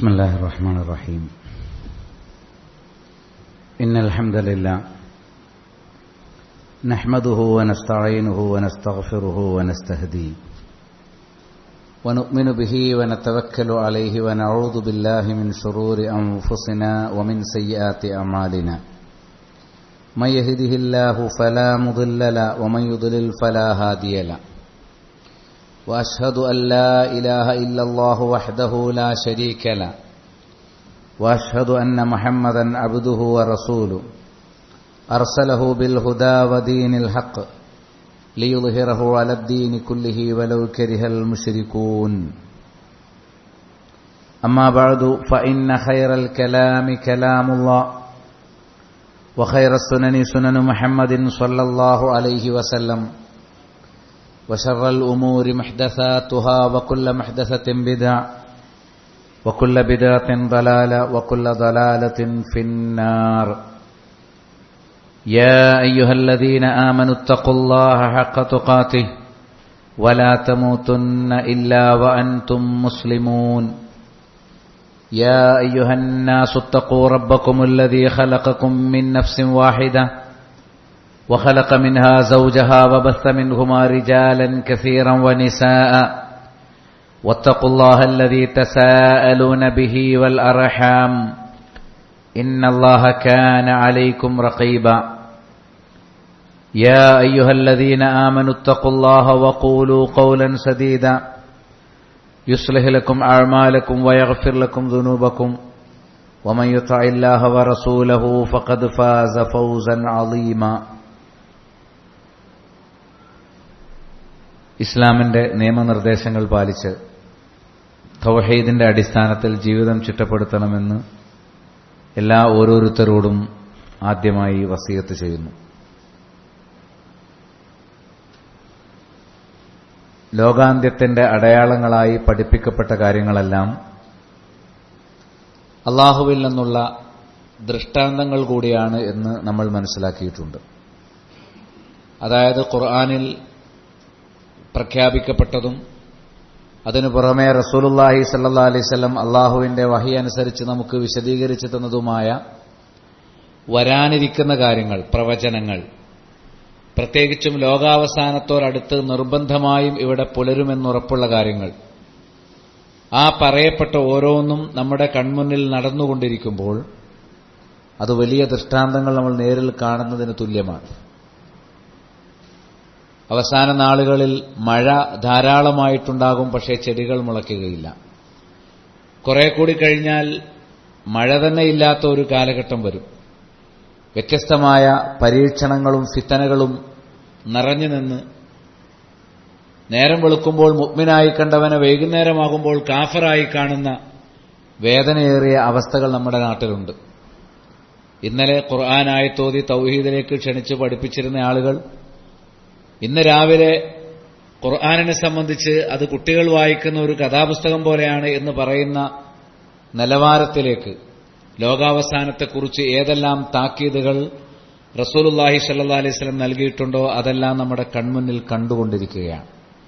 بسم الله الرحمن الرحيم إن الحمد لله نحمده ونستعينه ونستغفره ونستهديه ونؤمن به ونتوكل عليه ونعوذ بالله من شرور أنفسنا ومن سيئات أعمالنا من يهده الله فلا مضل له ومن يضلل فلا هادي له واشهد ان لا اله الا الله وحده لا شريك له واشهد ان محمدا عبده ورسوله ارسله بالهدى ودين الحق ليظهره على الدين كله ولو كره المشركون اما بعد فان خير الكلام كلام الله وخير السنن سنن محمد صلى الله عليه وسلم وشر الأمور محدثاتها وكل محدثة بدع وكل بدعة ضلالة وكل ضلالة في النار يا أيها الذين آمنوا اتقوا الله حق تقاته ولا تموتن إلا وأنتم مسلمون يا أيها الناس اتقوا ربكم الذي خلقكم من نفس واحدة وخلق منها زوجها وبث منهما رجالا كثيرا ونساء واتقوا الله الذي تساءلون به والأرحام إن الله كان عليكم رقيبا يا أيها الذين آمنوا اتقوا الله وقولوا قولا سديدا يصلح لكم أعمالكم ويغفر لكم ذنوبكم ومن يطع الله ورسوله فقد فاز فوزا عظيما ഇസ്ലാമിന്റെ നിയമനിർദ്ദേശങ്ങൾ പാലിച്ച് തൗഹീദിന്റെ അടിസ്ഥാനത്തിൽ ജീവിതം ചിട്ടപ്പെടുത്തണമെന്ന് എല്ലാ ഓരോരുത്തരോടും ആദ്യമായി വസീയത്ത് ചെയ്യുന്നു ലോകാന്ത്യത്തിന്റെ അടയാളങ്ങളായി പഠിപ്പിക്കപ്പെട്ട കാര്യങ്ങളെല്ലാം അള്ളാഹുവിൽ നിന്നുള്ള ദൃഷ്ടാന്തങ്ങൾ കൂടിയാണ് എന്ന് നമ്മൾ മനസ്സിലാക്കിയിട്ടുണ്ട് അതായത് ഖുർആാനിൽ പ്രഖ്യാപിക്കപ്പെട്ടതും അതിനു പുറമെ റസൂലുല്ലാഹി സല്ലാ അലൈവല്ലം അള്ളാഹുവിന്റെ വഹി അനുസരിച്ച് നമുക്ക് വിശദീകരിച്ചു തന്നതുമായ വരാനിരിക്കുന്ന കാര്യങ്ങൾ പ്രവചനങ്ങൾ പ്രത്യേകിച്ചും ലോകാവസാനത്തോടടുത്ത് നിർബന്ധമായും ഇവിടെ പുലരുമെന്നുറപ്പുള്ള കാര്യങ്ങൾ ആ പറയപ്പെട്ട ഓരോന്നും നമ്മുടെ കൺമുന്നിൽ നടന്നുകൊണ്ടിരിക്കുമ്പോൾ അത് വലിയ ദൃഷ്ടാന്തങ്ങൾ നമ്മൾ നേരിൽ കാണുന്നതിന് തുല്യമാണ് അവസാന നാളുകളിൽ മഴ ധാരാളമായിട്ടുണ്ടാകും പക്ഷേ ചെടികൾ മുളയ്ക്കുകയില്ല കുറെ കൂടി കഴിഞ്ഞാൽ മഴ തന്നെ ഇല്ലാത്ത ഒരു കാലഘട്ടം വരും വ്യത്യസ്തമായ പരീക്ഷണങ്ങളും ഫിത്തനകളും നിറഞ്ഞു നിന്ന് നേരം വെളുക്കുമ്പോൾ മുഗ്മിനായി കണ്ടവനെ വൈകുന്നേരമാകുമ്പോൾ കാഫറായി കാണുന്ന വേദനയേറിയ അവസ്ഥകൾ നമ്മുടെ നാട്ടിലുണ്ട് ഇന്നലെ ഖുർആാനായി തോതി തൗഹീദിലേക്ക് ക്ഷണിച്ച് പഠിപ്പിച്ചിരുന്ന ആളുകൾ ഇന്ന് രാവിലെ ഖുർആാനിനെ സംബന്ധിച്ച് അത് കുട്ടികൾ വായിക്കുന്ന ഒരു കഥാപുസ്തകം പോലെയാണ് എന്ന് പറയുന്ന നിലവാരത്തിലേക്ക് ലോകാവസാനത്തെക്കുറിച്ച് ഏതെല്ലാം താക്കീതുകൾ റസൂലുല്ലാഹി സല്ലാ അലൈഹി സ്വലം നൽകിയിട്ടുണ്ടോ അതെല്ലാം നമ്മുടെ കൺമുന്നിൽ കണ്ടുകൊണ്ടിരിക്കുകയാണ്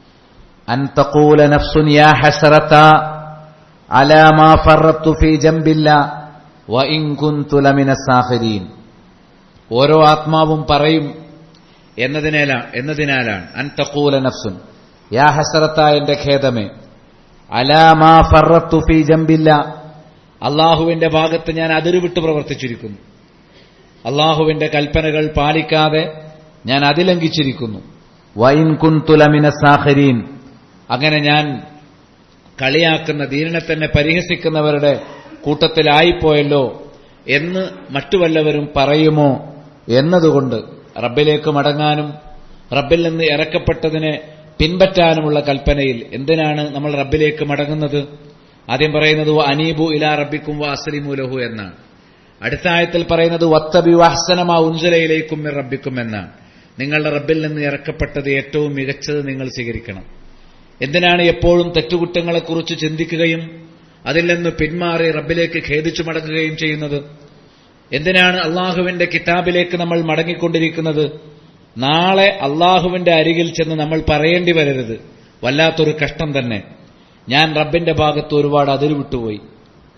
അൻതഖൂല നഫ്സുൻ യാ ഹസറത അലാ മാ ഫറത്തു ഫീ ജംബില്ല വ ഇൻ കുൻതു ലമിന സാഖിരീൻ ഓരോ ആത്മാവും പറയും എന്നതിനാലാണ് എന്നതിനാലാണ് അൻതഖൂല നഫ്സുൻ യാ ഹസറത്ത എന്റെ ഖേദമേ അലാ മാ ഫറത്തു ഫീ ജംബില്ല അള്ളാഹുവിന്റെ ഭാഗത്ത് ഞാൻ അതിരുവിട്ട് പ്രവർത്തിച്ചിരിക്കുന്നു അള്ളാഹുവിന്റെ കൽപ്പനകൾ പാലിക്കാതെ ഞാൻ അതിലംഘിച്ചിരിക്കുന്നു വൈൻ കുൻതുലമിന സാഹരീൻ അങ്ങനെ ഞാൻ കളിയാക്കുന്ന ദീനിനെ തന്നെ പരിഹസിക്കുന്നവരുടെ കൂട്ടത്തിലായിപ്പോയല്ലോ എന്ന് മറ്റു വല്ലവരും പറയുമോ എന്നതുകൊണ്ട് റബ്ബിലേക്ക് മടങ്ങാനും റബ്ബിൽ നിന്ന് ഇറക്കപ്പെട്ടതിനെ പിൻപറ്റാനുമുള്ള കൽപ്പനയിൽ എന്തിനാണ് നമ്മൾ റബ്ബിലേക്ക് മടങ്ങുന്നത് ആദ്യം പറയുന്നത് അനീബു ഇലാ റബ്ബിക്കും വാസലിമു ലഹു എന്നാണ് അടുത്ത ആയത്തിൽ പറയുന്നത് വത്തബി വഹസനമാ ഉൻസുലയിലേക്കും റബ്ബിക്കും എന്നാണ് നിങ്ങളുടെ റബ്ബിൽ നിന്ന് ഇറക്കപ്പെട്ടത് ഏറ്റവും മികച്ചത് നിങ്ങൾ സ്വീകരിക്കണം എന്തിനാണ് എപ്പോഴും തെറ്റുകുറ്റങ്ങളെക്കുറിച്ച് ചിന്തിക്കുകയും അതിൽ നിന്ന് പിന്മാറി റബ്ബിലേക്ക് ഖേദിച്ചു മടങ്ങുകയും ചെയ്യുന്നത് എന്തിനാണ് അള്ളാഹുവിന്റെ കിതാബിലേക്ക് നമ്മൾ മടങ്ങിക്കൊണ്ടിരിക്കുന്നത് നാളെ അള്ളാഹുവിന്റെ അരികിൽ ചെന്ന് നമ്മൾ പറയേണ്ടി വരരുത് വല്ലാത്തൊരു കഷ്ടം തന്നെ ഞാൻ റബ്ബിന്റെ ഭാഗത്ത് ഒരുപാട് അതിരുവിട്ടുപോയി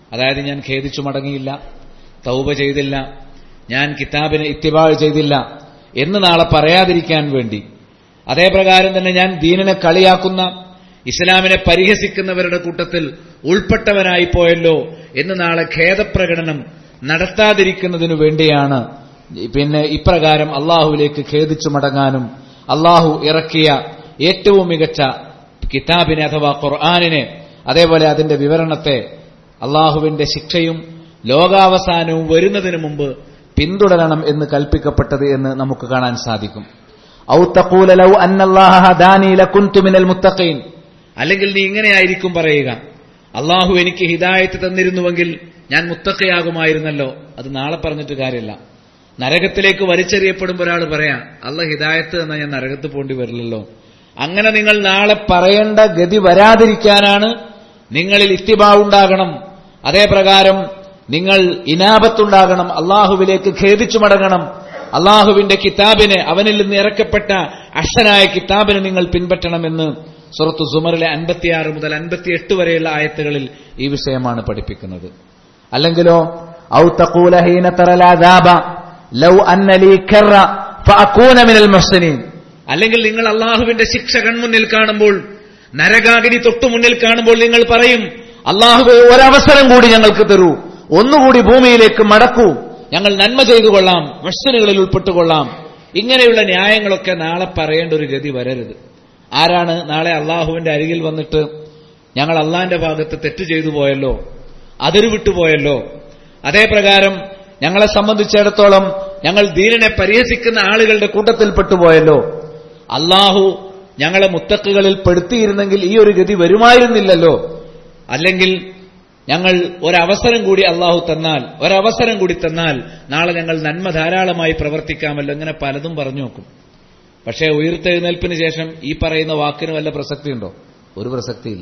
അതായത് ഞാൻ ഖേദിച്ചു മടങ്ങിയില്ല തൗബ ചെയ്തില്ല ഞാൻ കിതാബിനെ ഇത്തിബാൾ ചെയ്തില്ല എന്ന് നാളെ പറയാതിരിക്കാൻ വേണ്ടി അതേപ്രകാരം തന്നെ ഞാൻ ദീനിനെ കളിയാക്കുന്ന ഇസ്ലാമിനെ പരിഹസിക്കുന്നവരുടെ കൂട്ടത്തിൽ ഉൾപ്പെട്ടവനായി പോയല്ലോ എന്ന് നാളെ ഖേദപ്രകടനം നടത്താതിരിക്കുന്നതിനു വേണ്ടിയാണ് പിന്നെ ഇപ്രകാരം അള്ളാഹുവിലേക്ക് ഖേദിച്ചു മടങ്ങാനും അള്ളാഹു ഇറക്കിയ ഏറ്റവും മികച്ച കിതാബിനെ അഥവാ ഖുർആാനിനെ അതേപോലെ അതിന്റെ വിവരണത്തെ അള്ളാഹുവിന്റെ ശിക്ഷയും ലോകാവസാനവും വരുന്നതിന് മുമ്പ് പിന്തുടരണം എന്ന് കൽപ്പിക്കപ്പെട്ടത് എന്ന് നമുക്ക് കാണാൻ സാധിക്കും ഔ തഖൂല ലൗ അന്നല്ലാഹ ഹദാനി ലകുൻതു മിനൽ മുത്തഖീൻ അല്ലെങ്കിൽ നീ ഇങ്ങനെയായിരിക്കും പറയുക അള്ളാഹു എനിക്ക് ഹിദായത്ത് തന്നിരുന്നുവെങ്കിൽ ഞാൻ മുത്തക്കയാകുമായിരുന്നല്ലോ അത് നാളെ പറഞ്ഞിട്ട് കാര്യമില്ല നരകത്തിലേക്ക് വലിച്ചെറിയപ്പെടുമ്പോൾ ഒരാൾ പറയാം അല്ല ഹിദായത്ത് എന്നാ ഞാൻ നരകത്ത് പോണ്ടി വരില്ലല്ലോ അങ്ങനെ നിങ്ങൾ നാളെ പറയേണ്ട ഗതി വരാതിരിക്കാനാണ് നിങ്ങളിൽ ഇത്തിബാവുണ്ടാകണം അതേ പ്രകാരം നിങ്ങൾ ഇനാപത്തുണ്ടാകണം അള്ളാഹുവിലേക്ക് ഖേദിച്ചു മടങ്ങണം അള്ളാഹുവിന്റെ കിതാബിനെ അവനിൽ നിന്ന് ഇറക്കപ്പെട്ട അക്ഷനായ കിതാബിനെ നിങ്ങൾ പിൻപറ്റണമെന്ന് സുറത്തു സുമറിലെ അൻപത്തിയാറ് മുതൽ അൻപത്തിയെട്ട് വരെയുള്ള ആയത്തുകളിൽ ഈ വിഷയമാണ് പഠിപ്പിക്കുന്നത് അല്ലെങ്കിലോ ഔ തഖൂല ഹീന തറൽ അദാബ ലൗ അന്ന ലീ കറ ഫഅകൂന മിനൽ മുഹ്സിനീൻ അല്ലെങ്കിൽ നിങ്ങൾ അള്ളാഹുവിന്റെ ശിക്ഷ കൺമുന്നിൽ കാണുമ്പോൾ നരകാഗ്നി തൊട്ടു മുന്നിൽ കാണുമ്പോൾ നിങ്ങൾ പറയും അള്ളാഹുവെ ഒരവസരം കൂടി ഞങ്ങൾക്ക് തരൂ ഒന്നുകൂടി ഭൂമിയിലേക്ക് മടക്കൂ ഞങ്ങൾ നന്മ ചെയ്തു കൊള്ളാം മുഹ്സിനുകളിൽ ഉൾപ്പെട്ടുകൊള്ളാം ഇങ്ങനെയുള്ള ന്യായങ്ങളൊക്കെ നാളെ പറയേണ്ട ഒരു ഗതി വരരുത് ആരാണ് നാളെ അള്ളാഹുവിന്റെ അരികിൽ വന്നിട്ട് ഞങ്ങൾ അള്ളാന്റെ ഭാഗത്ത് തെറ്റ് ചെയ്തു പോയല്ലോ അതിര് വിട്ടുപോയല്ലോ അതേ പ്രകാരം ഞങ്ങളെ സംബന്ധിച്ചിടത്തോളം ഞങ്ങൾ ദീനിനെ പരിഹസിക്കുന്ന ആളുകളുടെ കൂട്ടത്തിൽ പെട്ടുപോയല്ലോ അള്ളാഹു ഞങ്ങളെ മുത്തക്കുകളിൽ പെടുത്തിയിരുന്നെങ്കിൽ ഈ ഒരു ഗതി വരുമായിരുന്നില്ലല്ലോ അല്ലെങ്കിൽ ഞങ്ങൾ ഒരവസരം കൂടി അള്ളാഹു തന്നാൽ ഒരവസരം കൂടി തന്നാൽ നാളെ ഞങ്ങൾ നന്മ ധാരാളമായി പ്രവർത്തിക്കാമല്ലോ ഇങ്ങനെ പലതും പറഞ്ഞു നോക്കും പക്ഷേ ഉയർത്തെഴുന്നേൽപ്പിന് ശേഷം ഈ പറയുന്ന വാക്കിന് വല്ല പ്രസക്തിയുണ്ടോ ഒരു പ്രസക്തിയില്ല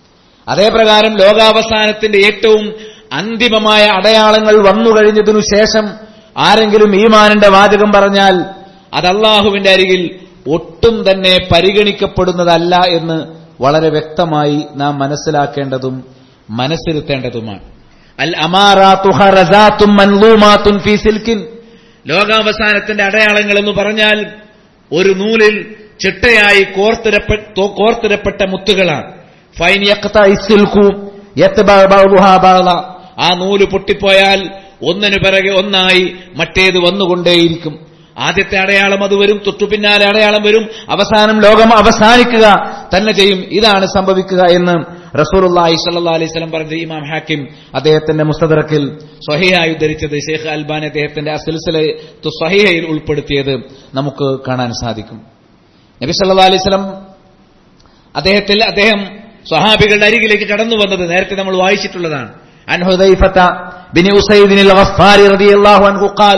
അതേപ്രകാരം ലോകാവസാനത്തിന്റെ ഏറ്റവും അന്തിമമായ അടയാളങ്ങൾ വന്നു കഴിഞ്ഞതിനു ശേഷം ആരെങ്കിലും ഈമാനിന്റെ വാചകം പറഞ്ഞാൽ അത് അള്ളാഹുവിന്റെ അരികിൽ ഒട്ടും തന്നെ പരിഗണിക്കപ്പെടുന്നതല്ല എന്ന് വളരെ വ്യക്തമായി നാം മനസ്സിലാക്കേണ്ടതും മനസ്സിരുത്തേണ്ടതുമാണ് അൽ അമാറാത്തും ഫീ സിൽക്കിൻ ലോകാവസാനത്തിന്റെ അടയാളങ്ങൾ എന്ന് പറഞ്ഞാൽ ഒരു നൂലിൽ ചിട്ടയായി കോർത്തിരപ്പെട്ട കോർത്തിരപ്പെട്ട മുത്തുകളാണ് ഫൈൻ ആ നൂല് പൊട്ടിപ്പോയാൽ ഒന്നിനു പിറകെ ഒന്നായി മറ്റേത് വന്നുകൊണ്ടേയിരിക്കും ആദ്യത്തെ അടയാളം അത് വരും തൊട്ടു പിന്നാലെ അടയാളം വരും അവസാനം ലോകം അവസാനിക്കുക തന്നെ ചെയ്യും ഇതാണ് സംഭവിക്കുക എന്ന് റസൂലുള്ളാഹി സ്വല്ലല്ലാഹി അലൈഹി വസല്ലം പറഞ്ഞ ഇമാം ഹാക്കിം അദ്ദേഹത്തിന്റെ മുസ്തദറക്കിൽ സ്വഹിയായി ഉദ്ധരിച്ചത് ഷെയ്ഖ് അൽബാൻ അദ്ദേഹത്തിന്റെ അസിൽസിലത്തു സ്വഹിയയിൽ ഉൾപ്പെടുത്തിയത് നമുക്ക് കാണാൻ സാധിക്കും നബി സല്ലല്ലാഹി അലൈഹി വസല്ലം അദ്ദേഹത്തിൽ അദ്ദേഹം സ്വഹാബികളുടെ അരികിലേക്ക് കടന്നു വന്നത് നേരത്തെ നമ്മൾ വായിച്ചിട്ടുള്ളതാണ് عن حذيفة بن أسيد الغفاري رضي الله عنه قال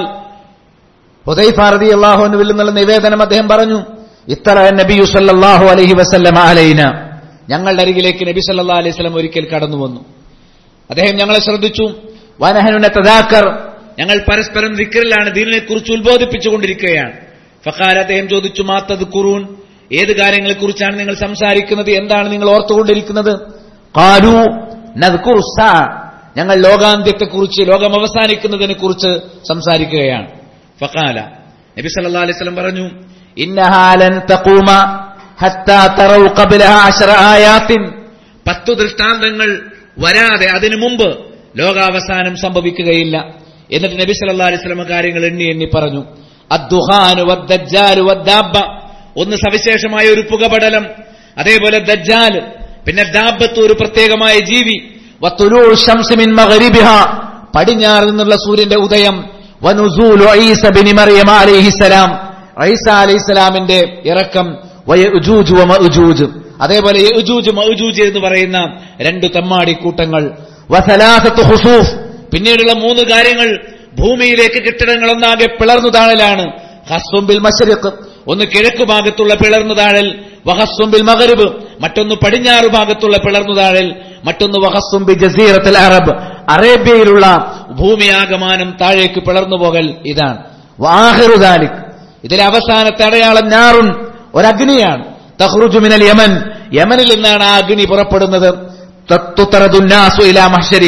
ഹുദൈഫ റളിയല്ലാഹു അൻഹുവിൽ നിന്നുള്ള നിവേദനം അദ്ദേഹം പറഞ്ഞു ഇത്തറ നബി സല്ലല്ലാഹു അലൈഹി വസല്ലം അലൈന ഞങ്ങളുടെ അരികിലേക്ക് നബി സല്ലല്ലാഹു അലൈഹി വസല്ലം ഒരിക്കൽ കടന്നു വന്നു അദ്ദേഹം ഞങ്ങളെ ശ്രദ്ധിച്ചു വനഹനുന തദാക്കർ ഞങ്ങൾ പരസ്പരം ദിക്റിലാണ് ദീനിനെ കുറിച്ച് ഉത്ബോധിപ്പിച്ചുകൊണ്ടിരിക്കുകയാണ് ഫഖാൽ അദ്ദേഹം ചോദിച്ചു മാത്തത് ഖുറൂൻ ഏത് കാര്യങ്ങളെ കുറിച്ചാണ് നിങ്ങൾ സംസാരിക്കുന്നത് എന്താണ് നിങ്ങൾ ഓർത്തുകൊണ്ടിരിക്കുന്നത് ഖാലു നദ്കുറു സാ ഞങ്ങൾ ലോകാന്ത്യത്തെക്കുറിച്ച് ലോകം അവസാനിക്കുന്നതിനെ കുറിച്ച് സംസാരിക്കുകയാണ് ഫഖാല നബി സല്ലല്ലാഹു അലൈഹി വസല്ലം പറഞ്ഞു ഇന്നഹാ ലൻ തഖൂമ ഹത്താ തറൗ ഖബ്ലഹ അശറ ആയാത്തിൻ പത്തു ദൃഷ്ടാന്തങ്ങൾ വരാതെ അതിനു മുമ്പ് ലോകാവസാനം സംഭവിക്കുകയില്ല എന്നിട്ട് നബി സല്ലല്ലാഹു അലൈഹി വസല്ലം കാര്യങ്ങൾ എണ്ണി എണ്ണി പറഞ്ഞു അദ്ദുഹാനു വദ്ദജ്ജാലു വദ്ദാബ്ബ ഒന്ന് സവിശേഷമായ ഒരു പുകപടലം അതേപോലെ ദജ്ജാൽ പിന്നെ ദാബത്ത് ഒരു പ്രത്യേകമായ ജീവി വത്തുലൂ ശംസി മിൻ മഗ്രിബിഹ പടിഞ്ഞാറ് നിന്നുള്ള സൂര്യന്റെ ഉദയം വനുസൂലു ഈസ ബിൻ മറിയം അലൈഹിസ്സലാം ഈസ അലൈഹിസ്സലാമിന്റെ ഇറക്കം വയജൂജ് വമഅജൂജ് അതേപോലെ യജൂജ് മഅജൂജ് എന്ന് പറയുന്ന രണ്ട് തമ്മാടി കൂട്ടങ്ങൾ വസലാസത്തു ഖുസൂഫ് പിന്നീടുള്ള മൂന്ന് കാര്യങ്ങൾ ഭൂമിയിലേക്ക് കെട്ടിടങ്ങൾ ഒന്നാകെ പിളർന്നു താഴലാണ് ഹസ്സുംബിൽ മശരിഖ് ഒന്ന് കിഴക്ക് ഭാഗത്തുള്ള പിളർന്നു താഴൽ വഹസ്സുംബിൽ മഗരിബ് മറ്റൊന്ന് പടിഞ്ഞാറ് ഭാഗത്തുള്ള പിളർന്നു താഴൽ മറ്റൊന്ന് വഹസ്സുംബി ജസീറത്തുൽ അറബ് അറേബ്യയിലുള്ള ഭൂമിയാകമാനം താഴേക്ക് പിളർന്നു പോകൽ ഇതാണ് വാഹിറുദാലിക് ഇതിലെ അവസാനത്തെ അടയാളം ഞാറുൻ ഒരഗ്നിയാണ് തഹ്റുജു മിനൽ യമൻ യമനിൽ നിന്നാണ് ആ അഗ്നി പുറപ്പെടുന്നത് തത്തുത്തറദുന്നാസു ഇലാ മഹ്ശരിഹിം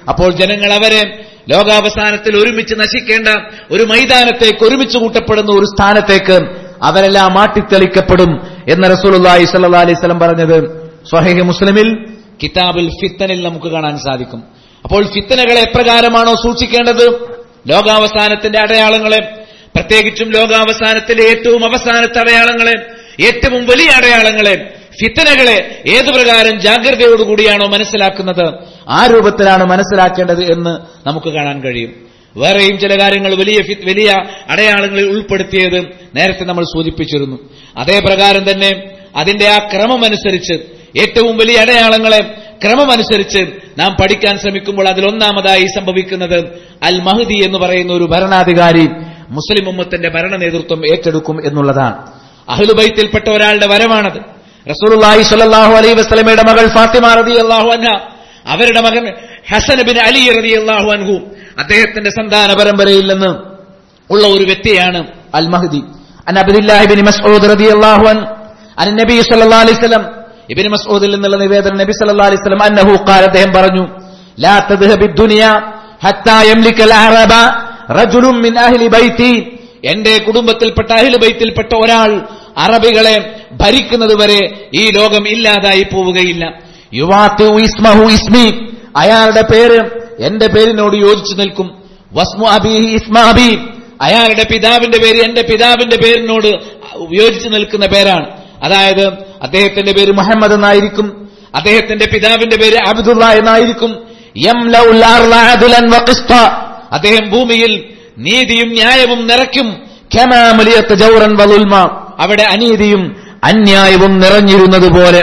അപ്പോൾ ജനങ്ങൾ അവരെ ലോകാവസാനത്തിൽ ഒരുമിച്ച് നശിക്കേണ്ട ഒരു മൈതാനത്തേക്ക് ഒരുമിച്ച് കൂട്ടപ്പെടുന്ന ഒരു സ്ഥാനത്തേക്ക് അവരെല്ലാം മാട്ടിത്തെളിക്കപ്പെടും എന്ന് റസൂലുള്ളാഹി സ്വല്ലല്ലാഹി അലൈഹി വസല്ലം പറഞ്ഞത് സ്വഹീഹ് മുസ്ലിമിൽ കിതാബുൽ ഫിത്തനിൽ നമുക്ക് കാണാൻ സാധിക്കും അപ്പോൾ ഫിത്തനകളെ എപ്രകാരമാണോ സൂക്ഷിക്കേണ്ടത് ലോകാവസാനത്തിന്റെ അടയാളങ്ങളെ പ്രത്യേകിച്ചും ലോകാവസാനത്തിന്റെ ഏറ്റവും അവസാനത്തെ അടയാളങ്ങളെ ഏറ്റവും വലിയ അടയാളങ്ങളെ ഫിത്തനകളെ ഏതു പ്രകാരം ജാഗ്രതയോടുകൂടിയാണോ മനസ്സിലാക്കുന്നത് ആ രൂപത്തിലാണ് മനസ്സിലാക്കേണ്ടത് എന്ന് നമുക്ക് കാണാൻ കഴിയും വേറെയും ചില കാര്യങ്ങൾ വലിയ ഫി- വലിയ അടയാളങ്ങളിൽ ഉൾപ്പെടുത്തിയത് നേരത്തെ നമ്മൾ സൂചിപ്പിച്ചിരുന്നു അതേ പ്രകാരം തന്നെ അതിന്റെ ആ ക്രമമനുസരിച്ച് ഏറ്റവും വലിയ അടയാളങ്ങളെ ക്രമമനുസരിച്ച് നാം പഠിക്കാൻ ശ്രമിക്കുമ്പോൾ അതിലൊന്നാമതായി സംഭവിക്കുന്നത് അൽ മഹദി എന്ന് പറയുന്ന ഒരു ഭരണാധികാരി മുസ്ലിം ഉമ്മത്തിന്റെ ഭരണ നേതൃത്വം ഏറ്റെടുക്കും എന്നുള്ളതാണ് അഹ്ലുബൈത്തിൽപ്പെട്ട ഒരാളുടെ വരവാണത് റസൂലുള്ളാഹി സ്വല്ലല്ലാഹു അലൈഹി വസല്ലമയുടെ മകൾ ഫാത്തിമ റളിയല്ലാഹു അൻഹ അവരുടെ മകൻ ഹസൻ ബിൻ അലി റളിയല്ലാഹു അൻഹു അദ്ദേഹത്തിന്റെ സന്താന പരമ്പരയിൽ നിന്ന് ഉള്ള ഒരു വ്യക്തിയാണ് അൽ മഹദി അൻ അബ്ദുല്ലാഹി ബിൻ മസ്ഊദ് റളിയല്ലാഹു അൻ അൻ നബി സല്ലല്ലാഹു അലൈഹി വസല്ലം ഇബ്നു മസ്ഊദിൽ നിന്നുള്ള നിവേദനം നബി സല്ലല്ലാഹു അലൈഹി വസല്ലം അന്നഹു ഖാല അദ്ദേഹം പറഞ്ഞു ലാ തദ്ഹബി ദുനിയ ഹത്താ യംലിക അൽ അറബ റജുലുൻ മിൻ അഹ്ലി ബൈതി എന്റെ കുടുംബത്തിൽപ്പെട്ട അഹ്ലി ബൈത്തിൽപ്പെട്ട ഒരാൾ അറബികളെ ഭരിക്കുന്നതുവരെ ഈ ലോകം ഇല്ലാതായി പോവുകയില്ല യുവാത്തു ഇസ്മഹു ഇസ്മി അയാളുടെ പേര് എന്റെ പേരിനോട് യോജിച്ചു നിൽക്കും വസ്മു അബീഹി ഇസ്മ അബി അയാളുടെ പിതാവിന്റെ പേര് എന്റെ പിതാവിന്റെ പേരിനോട് യോജിച്ചു നിൽക്കുന്ന പേരാണ് അതായത് അദ്ദേഹത്തിന്റെ പേര് മുഹമ്മദ് എന്നായിരിക്കും അദ്ദേഹത്തിന്റെ പിതാവിന്റെ പേര് അബ്ദുള്ള എന്നായിരിക്കും യംലഉൽ അർള അദ്ലൻ വഖിസ്ത. അദ്ദേഹം ഭൂമിയിൽ നീതിയും ന്യായവും നിറയ്ക്കും കമാ മലിയത്ത് ജൗറൻ വലുൽമ അവിടെ അനീതിയും അന്യായവും നിറഞ്ഞിരുന്നത് പോലെ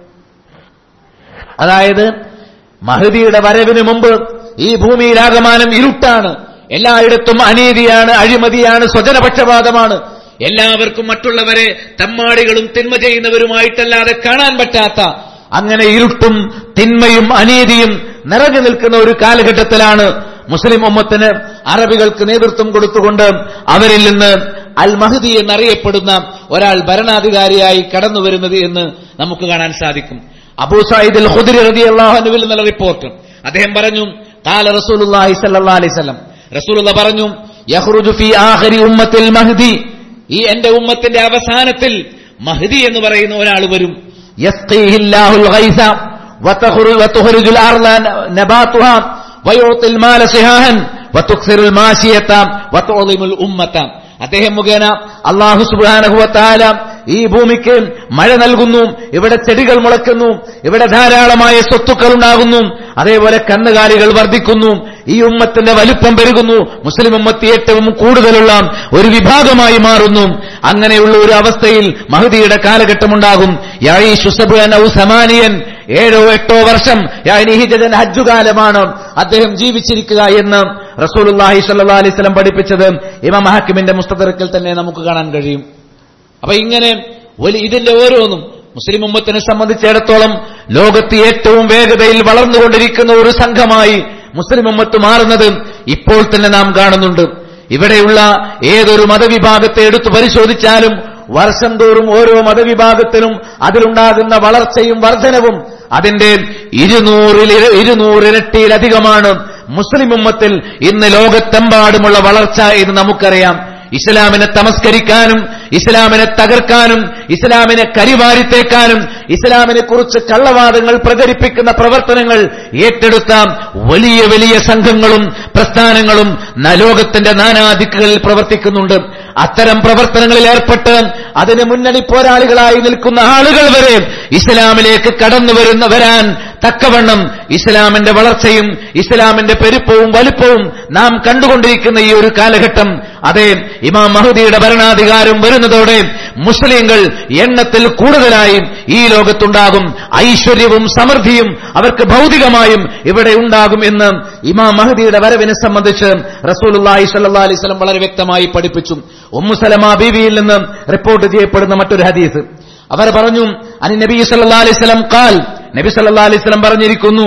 അതായത് മഹദിയുടെ വരവിന് മുമ്പ് ഈ ഭൂമിയിലാകമാനം ഇരുട്ടാണ് എല്ലായിടത്തും അനീതിയാണ് അഴിമതിയാണ് സ്വജനപക്ഷപാതമാണ് എല്ലാവർക്കും മറ്റുള്ളവരെ തമ്മാടികളും തിന്മ ചെയ്യുന്നവരുമായിട്ടല്ലാതെ കാണാൻ പറ്റാത്ത അങ്ങനെ ഇരുട്ടും തിന്മയും അനീതിയും നിറഞ്ഞു നിൽക്കുന്ന ഒരു കാലഘട്ടത്തിലാണ് മുസ്ലിം ഉമ്മത്തിന് അറബികൾക്ക് നേതൃത്വം കൊടുത്തുകൊണ്ട് അവരിൽ നിന്ന് അൽ മഹദി എന്നറിയപ്പെടുന്ന ഒരാൾ ഭരണാധികാരിയായി കടന്നു വരുന്നത് എന്ന് നമുക്ക് കാണാൻ സാധിക്കും അബൂ സയ്യിദ് അൽ ഖുദ്രി റളിയല്ലാഹു അൻഹുവിൽ നിന്നുള്ള റിപ്പോർട്ട് അദ്ദേഹം പറഞ്ഞു قال رسول الله صلى الله عليه وسلم റസൂലുള്ള പറഞ്ഞു യഖ്റുജു ഫീ ആഖിരി ഉമ്മത്തിൽ മഹ്ദി ഈ എന്റെ ഉമ്മത്തിന്റെ അവസാനത്തിൽ മഹ്ദി എന്ന് പറയുന്ന ഒരാൾ വരും യസ്ഖീഹില്ലാഹുൽ ഗൈസ വതഖ്റു വതുഖ്റിജുൽ അർള നബാതുഹാ വയുഅത്തിൽ മാല സിഹാഹൻ വതുക്സിറുൽ മാശിയത വതുഅളിമുൽ ഉമ്മത അദ്ദേഹം മുഖേന അള്ളാഹു സുബ്ഹാനഹു വതആല ഈ ഭൂമിക്ക് മഴ നൽകുന്നു ഇവിടെ ചെടികൾ മുളയ്ക്കുന്നു ഇവിടെ ധാരാളമായ സ്വത്തുക്കൾ ഉണ്ടാകുന്നു അതേപോലെ കന്നുകാലികൾ വർദ്ധിക്കുന്നു ഈ ഉമ്മത്തിന്റെ വലിപ്പം പെരുകുന്നു മുസ്ലിം ഉമ്മത്തി ഏറ്റവും കൂടുതലുള്ള ഒരു വിഭാഗമായി മാറുന്നു അങ്ങനെയുള്ള ഒരു അവസ്ഥയിൽ മഹദിയുടെ കാലഘട്ടമുണ്ടാകും യാഴീഷു സബുഅൻ ഔ സമാനിയൻ ഏഴോ എട്ടോ വർഷം യാനി ഹിജജൻ ഹജ്ജുകാലമാണ് അദ്ദേഹം ജീവിച്ചിരിക്കുക എന്ന് റസൂലുള്ളാഹി സ്വല്ലല്ലാഹി അലൈഹി വസല്ലം പഠിപ്പിച്ചത് ഇമാം ഹക്കിമിന്റെ മുസ്തദറക്കിൽ തന്നെ നമുക്ക് കാണാൻ കഴിയും അപ്പൊ ഇങ്ങനെ വലിയ ഇതിന്റെ ഓരോന്നും മുസ്ലിം ഉമ്മത്തിനെ സംബന്ധിച്ചിടത്തോളം ലോകത്ത് ഏറ്റവും വേഗതയിൽ വളർന്നുകൊണ്ടിരിക്കുന്ന ഒരു സംഘമായി മുസ്ലിം ഉമ്മത്ത് മാറുന്നത് ഇപ്പോൾ തന്നെ നാം കാണുന്നുണ്ട് ഇവിടെയുള്ള ഏതൊരു മതവിഭാഗത്തെ എടുത്തു പരിശോധിച്ചാലും വർഷം തോറും ഓരോ മതവിഭാഗത്തിനും അതിലുണ്ടാകുന്ന വളർച്ചയും വർധനവും അതിന്റെ ഇരുന്നൂറിൽ ഇരുന്നൂറിരട്ടിയിലധികമാണ് മുസ്ലിം ഉമ്മത്തിൽ ഇന്ന് ലോകത്തെമ്പാടുമുള്ള വളർച്ച എന്ന് നമുക്കറിയാം ഇസ്ലാമിനെ തമസ്കരിക്കാനും ഇസ്ലാമിനെ തകർക്കാനും ഇസ്ലാമിനെ കരിവാരിത്തേക്കാനും ഇസ്ലാമിനെ കുറിച്ച് കള്ളവാദങ്ങൾ പ്രചരിപ്പിക്കുന്ന പ്രവർത്തനങ്ങൾ ഏറ്റെടുത്ത വലിയ വലിയ സംഘങ്ങളും പ്രസ്ഥാനങ്ങളും ന- ലോകത്തിന്റെ നാനാദിക്കുകളിൽ പ്രവർത്തിക്കുന്നുണ്ട് അത്തരം പ്രവർത്തനങ്ങളിൽ ഏർപ്പെട്ട് അതിന് മുന്നണി പോരാളികളായി നിൽക്കുന്ന ആളുകൾ വരെ ഇസ്ലാമിലേക്ക് കടന്നു വരുന്ന വരാൻ തക്കവണ്ണം ഇസ്ലാമിന്റെ വളർച്ചയും ഇസ്ലാമിന്റെ പെരുപ്പവും വലുപ്പവും നാം കണ്ടുകൊണ്ടിരിക്കുന്ന ഈ ഒരു കാലഘട്ടം അതെ ഇമാം മഹദിയുടെ ഭരണാധികാരം വരുന്നതോടെ മുസ്ലിങ്ങൾ എണ്ണത്തിൽ കൂടുതലായി ഈ ലോകത്തുണ്ടാകും ഐശ്വര്യവും സമൃദ്ധിയും അവർക്ക് ഭൗതികമായും ഇവിടെ ഉണ്ടാകും എന്ന് ഇമാം മഹദിയുടെ വരവിനെ സംബന്ധിച്ച് റസൂലുള്ളാഹി സ്വല്ലല്ലാഹി അലൈഹി വസല്ലം വളരെ വ്യക്തമായി പഠിപ്പിച്ചു ഉമ്മു സലമ ബീവിയിൽ നിന്ന് റിപ്പോർട്ട് ചെയ്യപ്പെടുന്ന മറ്റൊരു ഹദീസ് അവർ പറഞ്ഞു അനി നബി സല്ലല്ലാഹി അലൈഹി വസല്ലം ഖാൽ നബി സല്ലല്ലാഹി അലൈഹി വസല്ലം പറഞ്ഞിരിക്കുന്നു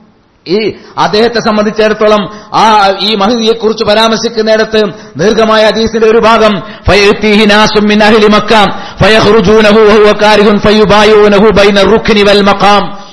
ഈ അദ്ദേഹത്തെ സംബന്ധിച്ചിടത്തോളം ആ ഈ മഹദിയെ കുറിച്ച് പരാമർശിക്കുന്നിടത്ത് ദീർഘമായ ഹദീസിന്റെ ഒരു ഭാഗം ഫയഅ്തീഹി നാസും മിൻ അഹ്ലി മക്ക ഫയഖ്റുജൂനഹു വഹുവ കാരിഹുൻ ഫയുബായൂനഹു ബൈന റുക്നി വൽ മഖാം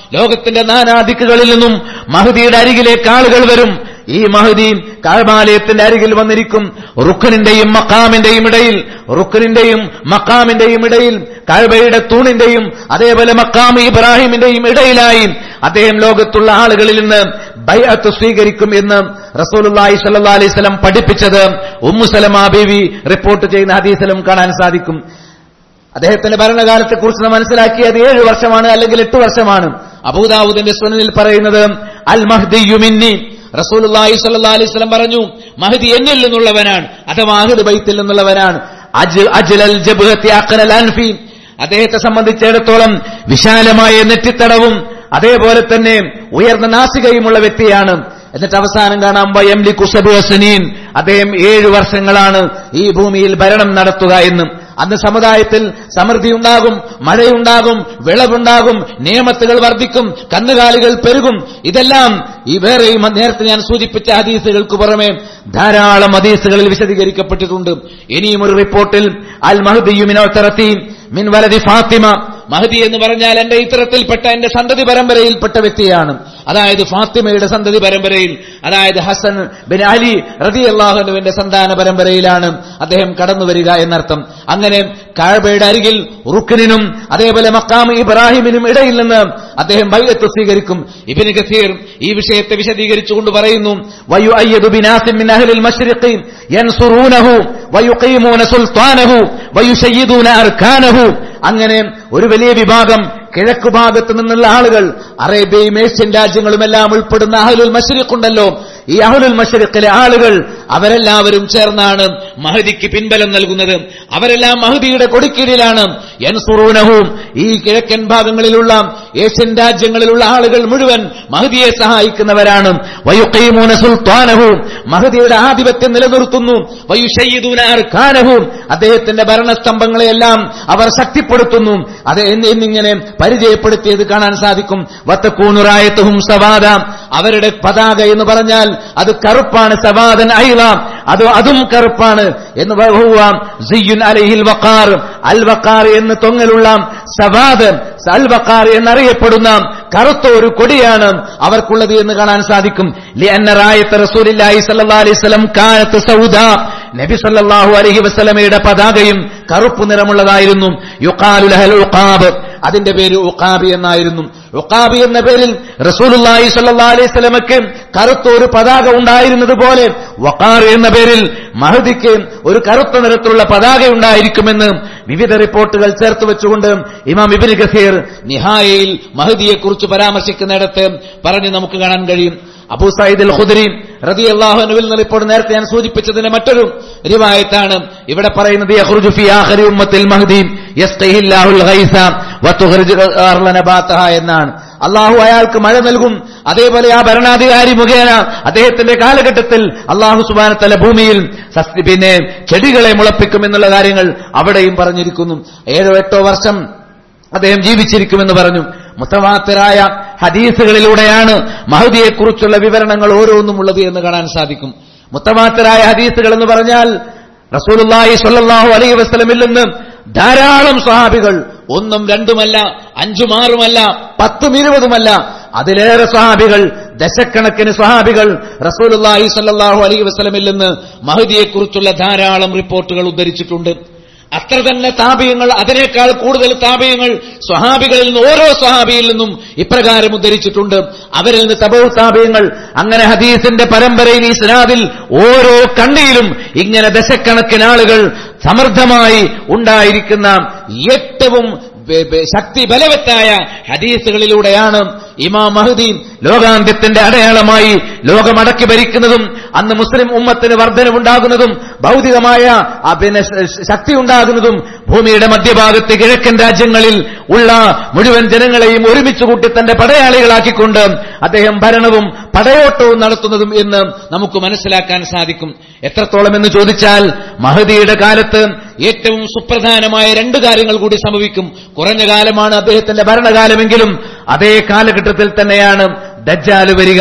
ലോകത്തിന്റെ നാനാദിക്കുകളിൽ നിന്നും മഹദിയുടെ അരികിലേക്ക് ആളുകൾ വരും ഈ മഹദി കാഴ്മാലയത്തിന്റെ അരികിൽ വന്നിരിക്കും റുക്കനിന്റെയും മക്കാമിന്റെയും ഇടയിൽ റുക്കനിന്റെയും മക്കാമിന്റെയും ഇടയിൽ കഴബയുടെ തൂണിന്റെയും അതേപോലെ മക്കാം ഇബ്രാഹിമിന്റെയും ഇടയിലായി അദ്ദേഹം ലോകത്തുള്ള ആളുകളിൽ നിന്ന് ബൈഅത്ത് സ്വീകരിക്കും എന്ന് റസൂലുള്ളാഹി സ്വല്ലല്ലാഹി അലൈഹി വസല്ലം പഠിപ്പിച്ചത് ഉമ്മു സലമ ബീവി റിപ്പോർട്ട് ചെയ്യുന്ന ഹദീസിലും കാണാൻ സാധിക്കും അദ്ദേഹത്തിന്റെ ഭരണകാലത്തെക്കുറിച്ച് നാം മനസ്സിലാക്കിയത് ഏഴ് വർഷമാണ് അല്ലെങ്കിൽ എട്ട് വർഷമാണ് അബൂദാവൂദിന്റെ സുനനിൽ പറയുന്നത് അൽ മഹ്ദിയുമിന്നി റസൂലുള്ളാഹി സ്വല്ലല്ലാഹി അലൈഹി വസല്ലം പറഞ്ഞു മഹദി എന്നിൽ നിന്നുള്ളവനാണ് അഥവാ അഹ്ദ് ബൈത്തിൽ നിന്നുള്ളവനാണ് അജ് അജ്ലൽ ജബ്ഹത്തി അഖ്നൽ അൻഫി അദ്ദേഹത്തെ സംബന്ധിച്ചിടത്തോളം വിശാലമായ നെറ്റിത്തടവും അതേപോലെ തന്നെ ഉയർന്ന നാസികയുമുള്ള വ്യക്തിയാണ് എന്നിട്ട് അവസാനം കാണാം വയംലി കുസബുസനീൻ അദ്ദേഹം ഏഴു വർഷങ്ങളാണ് ഈ ഭൂമിയിൽ ഭരണം നടത്തുക എന്നും അന്ന് സമുദായത്തിൽ സമൃദ്ധി ഉണ്ടാകും മഴയുണ്ടാകും വിളവുണ്ടാകും നിയമത്തുകൾ വർദ്ധിക്കും കന്നുകാലികൾ പെരുകും ഇതെല്ലാം ഈ വേറെയും നേരത്തെ ഞാൻ സൂചിപ്പിച്ച ഹദീസുകൾക്ക് പുറമെ ധാരാളം ഹദീസുകളിൽ വിശദീകരിക്കപ്പെട്ടിട്ടുണ്ട് ഇനിയും ഒരു റിപ്പോർട്ടിൽ അൽ മഹദിയുമിനോ തറത്തി മിൻ വലതി ഫാത്തിമ മഹദി എന്ന് പറഞ്ഞാൽ എന്റെ ഇത്തരത്തിൽപ്പെട്ട എന്റെ സന്തതി പരമ്പരയിൽപ്പെട്ട വ്യക്തിയാണ് അതായത് ഫാത്തിമയുടെ സന്തതി പരമ്പരയിൽ അതായത് ഹസൻ ബിൻ അലി റതി അള്ളാഹുനുവിന്റെ സന്താന പരമ്പരയിലാണ് അദ്ദേഹം കടന്നു വരിക എന്നർത്ഥം അങ്ങനെ കാഴ്ബയുടെ അരികിൽ റുക്കിനും അതേപോലെ മക്കാം ഇബ്രാഹിമിനും ഇടയിൽ നിന്ന് അദ്ദേഹം ബൈലത്ത് സ്വീകരിക്കും ഇബിന് കസീർ ഈ വിഷയത്തെ വിശദീകരിച്ചുകൊണ്ട് പറയുന്നു വയു അയ്യദു ബിനാസിൻ മിൻ അഹ്ലിൽ മശ്രിഖി യൻസുറൂനഹു വയുഖീമൂന സുൽത്താനഹു വയുശയ്യിദൂന അർക്കാനഹു അങ്ങനെ ഒരു വലിയ വിഭാഗം കിഴക്കു ഭാഗത്ത് നിന്നുള്ള ആളുകൾ അറേബ്യയും ഏഷ്യൻ രാജ്യങ്ങളുമെല്ലാം ഉൾപ്പെടുന്ന അഹലുൽ മഷരിഖ് ഉണ്ടല്ലോ ഈ അഹലുൽ മഷരിഖിലെ ആളുകൾ അവരെല്ലാവരും ചേർന്നാണ് മഹദിക്ക് പിൻബലം നൽകുന്നത് അവരെല്ലാം മഹദിയുടെ കൊടിക്കീഴിലാണ് യൻസുറൂനഹും ഈ കിഴക്കൻ ഭാഗങ്ങളിലുള്ള ഏഷ്യൻ രാജ്യങ്ങളിലുള്ള ആളുകൾ മുഴുവൻ മഹദിയെ സഹായിക്കുന്നവരാണ് വയുക്കൈമൂന സുൽത്താനഹും മഹദിയുടെ ആധിപത്യം നിലനിർത്തുന്നു വയുഷയ്യിദൂന അർക്കാനഹും അദ്ദേഹത്തിന്റെ ഭരണസ്തംഭങ്ങളെയെല്ലാം അവർ ശക്തിപ്പെടുത്തുന്നു അത് എന്നിങ്ങനെ പരിചയപ്പെടുത്തിയത് കാണാൻ സാധിക്കും വത്തക്കൂനുറായത്തും സവാദ അവരുടെ പതാക എന്ന് പറഞ്ഞാൽ അത് കറുപ്പാണ് സവാദൻ ഐലാം അത് അതും കറുപ്പാണ് എന്ന് ബഹുവാം സിയുൻ അലഹിൽ വക്കാർ അൽ വക്കാർ എന്ന് തൊങ്ങലുള്ള സവാദ് അൽ വക്കാർ എന്നറിയപ്പെടുന്ന കറുത്ത ഒരു കൊടിയാണ് അവർക്കുള്ളത് എന്ന് കാണാൻ സാധിക്കും റായത്ത് റസൂലില്ലാഹി സല്ലല്ലാഹു അലൈഹി വസല്ലം കാനത്ത് സൗദ നബി സല്ലല്ലാഹു അലൈഹി വസല്ലമയുടെ പതാകയും കറുപ്പ് നിറമുള്ളതായിരുന്നു യുഖാലു ലഹൽ ഉഖാബ് അതിന്റെ പേര് ഉഖാബി എന്നായിരുന്നു ഉഖാബി എന്ന പേരിൽ റസൂലുള്ളാഹി സ്വല്ലല്ലാഹു അലൈഹി വസല്ലമക്ക് കറുത്ത ഒരു പതാക ഉണ്ടായിരുന്നത് പോലെ വഖാർ എന്ന പേരിൽ മഹദിക്ക് ഒരു കറുത്ത നിറത്തിലുള്ള പതാക ഉണ്ടായിരിക്കുമെന്ന് വിവിധ റിപ്പോർട്ടുകൾ ചേർത്ത് വെച്ചുകൊണ്ട് ഇമാം ഇബ്നു കസീർ നിഹായയിൽ മഹദിയെക്കുറിച്ച് പരാമർശിക്കുന്നിടത്ത് പറഞ്ഞു നമുക്ക് കാണാൻ കഴിയും അബൂ സയ്യിദ് അൽ ഖുദരി റളിയല്ലാഹു അൻഹുവിൽ നിന്ന് റിപ്പോർട്ട് നേരത്തെ ഞാൻ സൂചിപ്പിച്ചതിന്റെ മറ്റൊരു റിവായത്താണ് ഇവിടെ പറയുന്നത് യഖ്റുജു ഫി ആഖിരി ഉമ്മത്തിൽ മഹ്ദി യസ്ഖിഹില്ലാഹുൽ ഗൈസ വതുഖ്രിജു അർള നബാതഹ എന്നാണ് അള്ളാഹു അയാൾക്ക് മഴ നൽകും അതേപോലെ ആ ഭരണാധികാരി മുഖേന അദ്ദേഹത്തിന്റെ കാലഘട്ടത്തിൽ അള്ളാഹു സുബാനത്തല ഭൂമിയിൽ സസ്തി പിന്നെ ചെടികളെ മുളപ്പിക്കും എന്നുള്ള കാര്യങ്ങൾ അവിടെയും പറഞ്ഞിരിക്കുന്നു ഏഴോ എട്ടോ വർഷം അദ്ദേഹം ജീവിച്ചിരിക്കുമെന്ന് പറഞ്ഞു മുത്തവാത്തരായ ഹദീസുകളിലൂടെയാണ് മഹദിയെക്കുറിച്ചുള്ള വിവരണങ്ങൾ ഓരോന്നും ഉള്ളത് എന്ന് കാണാൻ സാധിക്കും മുത്തവാത്തരായ ഹദീസുകൾ എന്ന് പറഞ്ഞാൽ റസൂലുള്ളാഹി സ്വല്ലല്ലാഹു അലൈഹി വസല്ലമിൽ നിന്ന് ധാരാളം സ്വഹാബികൾ ഒന്നും രണ്ടുമല്ല അഞ്ചും ആറുമല്ല പത്തും ഇരുപതുമല്ല അതിലേറെ സ്വഹാബികൾ ദശക്കണക്കിന് സ്വഹാബികൾ റസൂലുള്ളാഹി സ്വല്ലല്ലാഹു അലൈഹി വസല്ലമിൽ നിന്ന് മഹദിയെക്കുറിച്ചുള്ള ധാരാളം റിപ്പോർട്ടുകൾ ഉദ്ധരിച്ചിട്ടുണ്ട് അത്ര തന്നെ താപയങ്ങൾ അതിനേക്കാൾ കൂടുതൽ താപയങ്ങൾ സ്വഹാബികളിൽ നിന്ന് ഓരോ സ്വഹാബിയിൽ നിന്നും ഇപ്രകാരം ഉദ്ധരിച്ചിട്ടുണ്ട് അവരിൽ നിന്ന് തബൗ താപയങ്ങൾ അങ്ങനെ ഹദീസിന്റെ പരമ്പരയിൽ ഈ സ്നാദിൽ ഓരോ കണ്ണിയിലും ഇങ്ങനെ ദശക്കണക്കിന് ആളുകൾ സമൃദ്ധമായി ഉണ്ടായിരിക്കുന്ന ഏറ്റവും ശക്തി ബലവത്തായ ഹദീസുകളിലൂടെയാണ് ഇമാം മഹദി ലോകാന്ത്യത്തിന്റെ അടയാളമായി ലോകമടക്കി ഭരിക്കുന്നതും അന്ന് മുസ്ലിം ഉമ്മത്തിന് വർധനവുണ്ടാകുന്നതും ഭൗതികമായ പിന്നെ ശക്തി ഉണ്ടാകുന്നതും ഭൂമിയുടെ മധ്യഭാഗത്ത് കിഴക്കൻ രാജ്യങ്ങളിൽ ഉള്ള മുഴുവൻ ജനങ്ങളെയും ഒരുമിച്ച് കൂട്ടി തന്റെ പടയാളികളാക്കിക്കൊണ്ട് അദ്ദേഹം ഭരണവും പടയോട്ടവും നടത്തുന്നതും എന്ന് നമുക്ക് മനസ്സിലാക്കാൻ സാധിക്കും എത്രത്തോളം എന്ന് ചോദിച്ചാൽ മഹദിയുടെ കാലത്ത് ഏറ്റവും സുപ്രധാനമായ രണ്ട് കാര്യങ്ങൾ കൂടി സംഭവിക്കും കുറഞ്ഞ കാലമാണ് അദ്ദേഹത്തിന്റെ ഭരണകാലമെങ്കിലും അതേ കാലഘട്ടത്തിൽ തന്നെയാണ് ദജ്ജാല് വരിക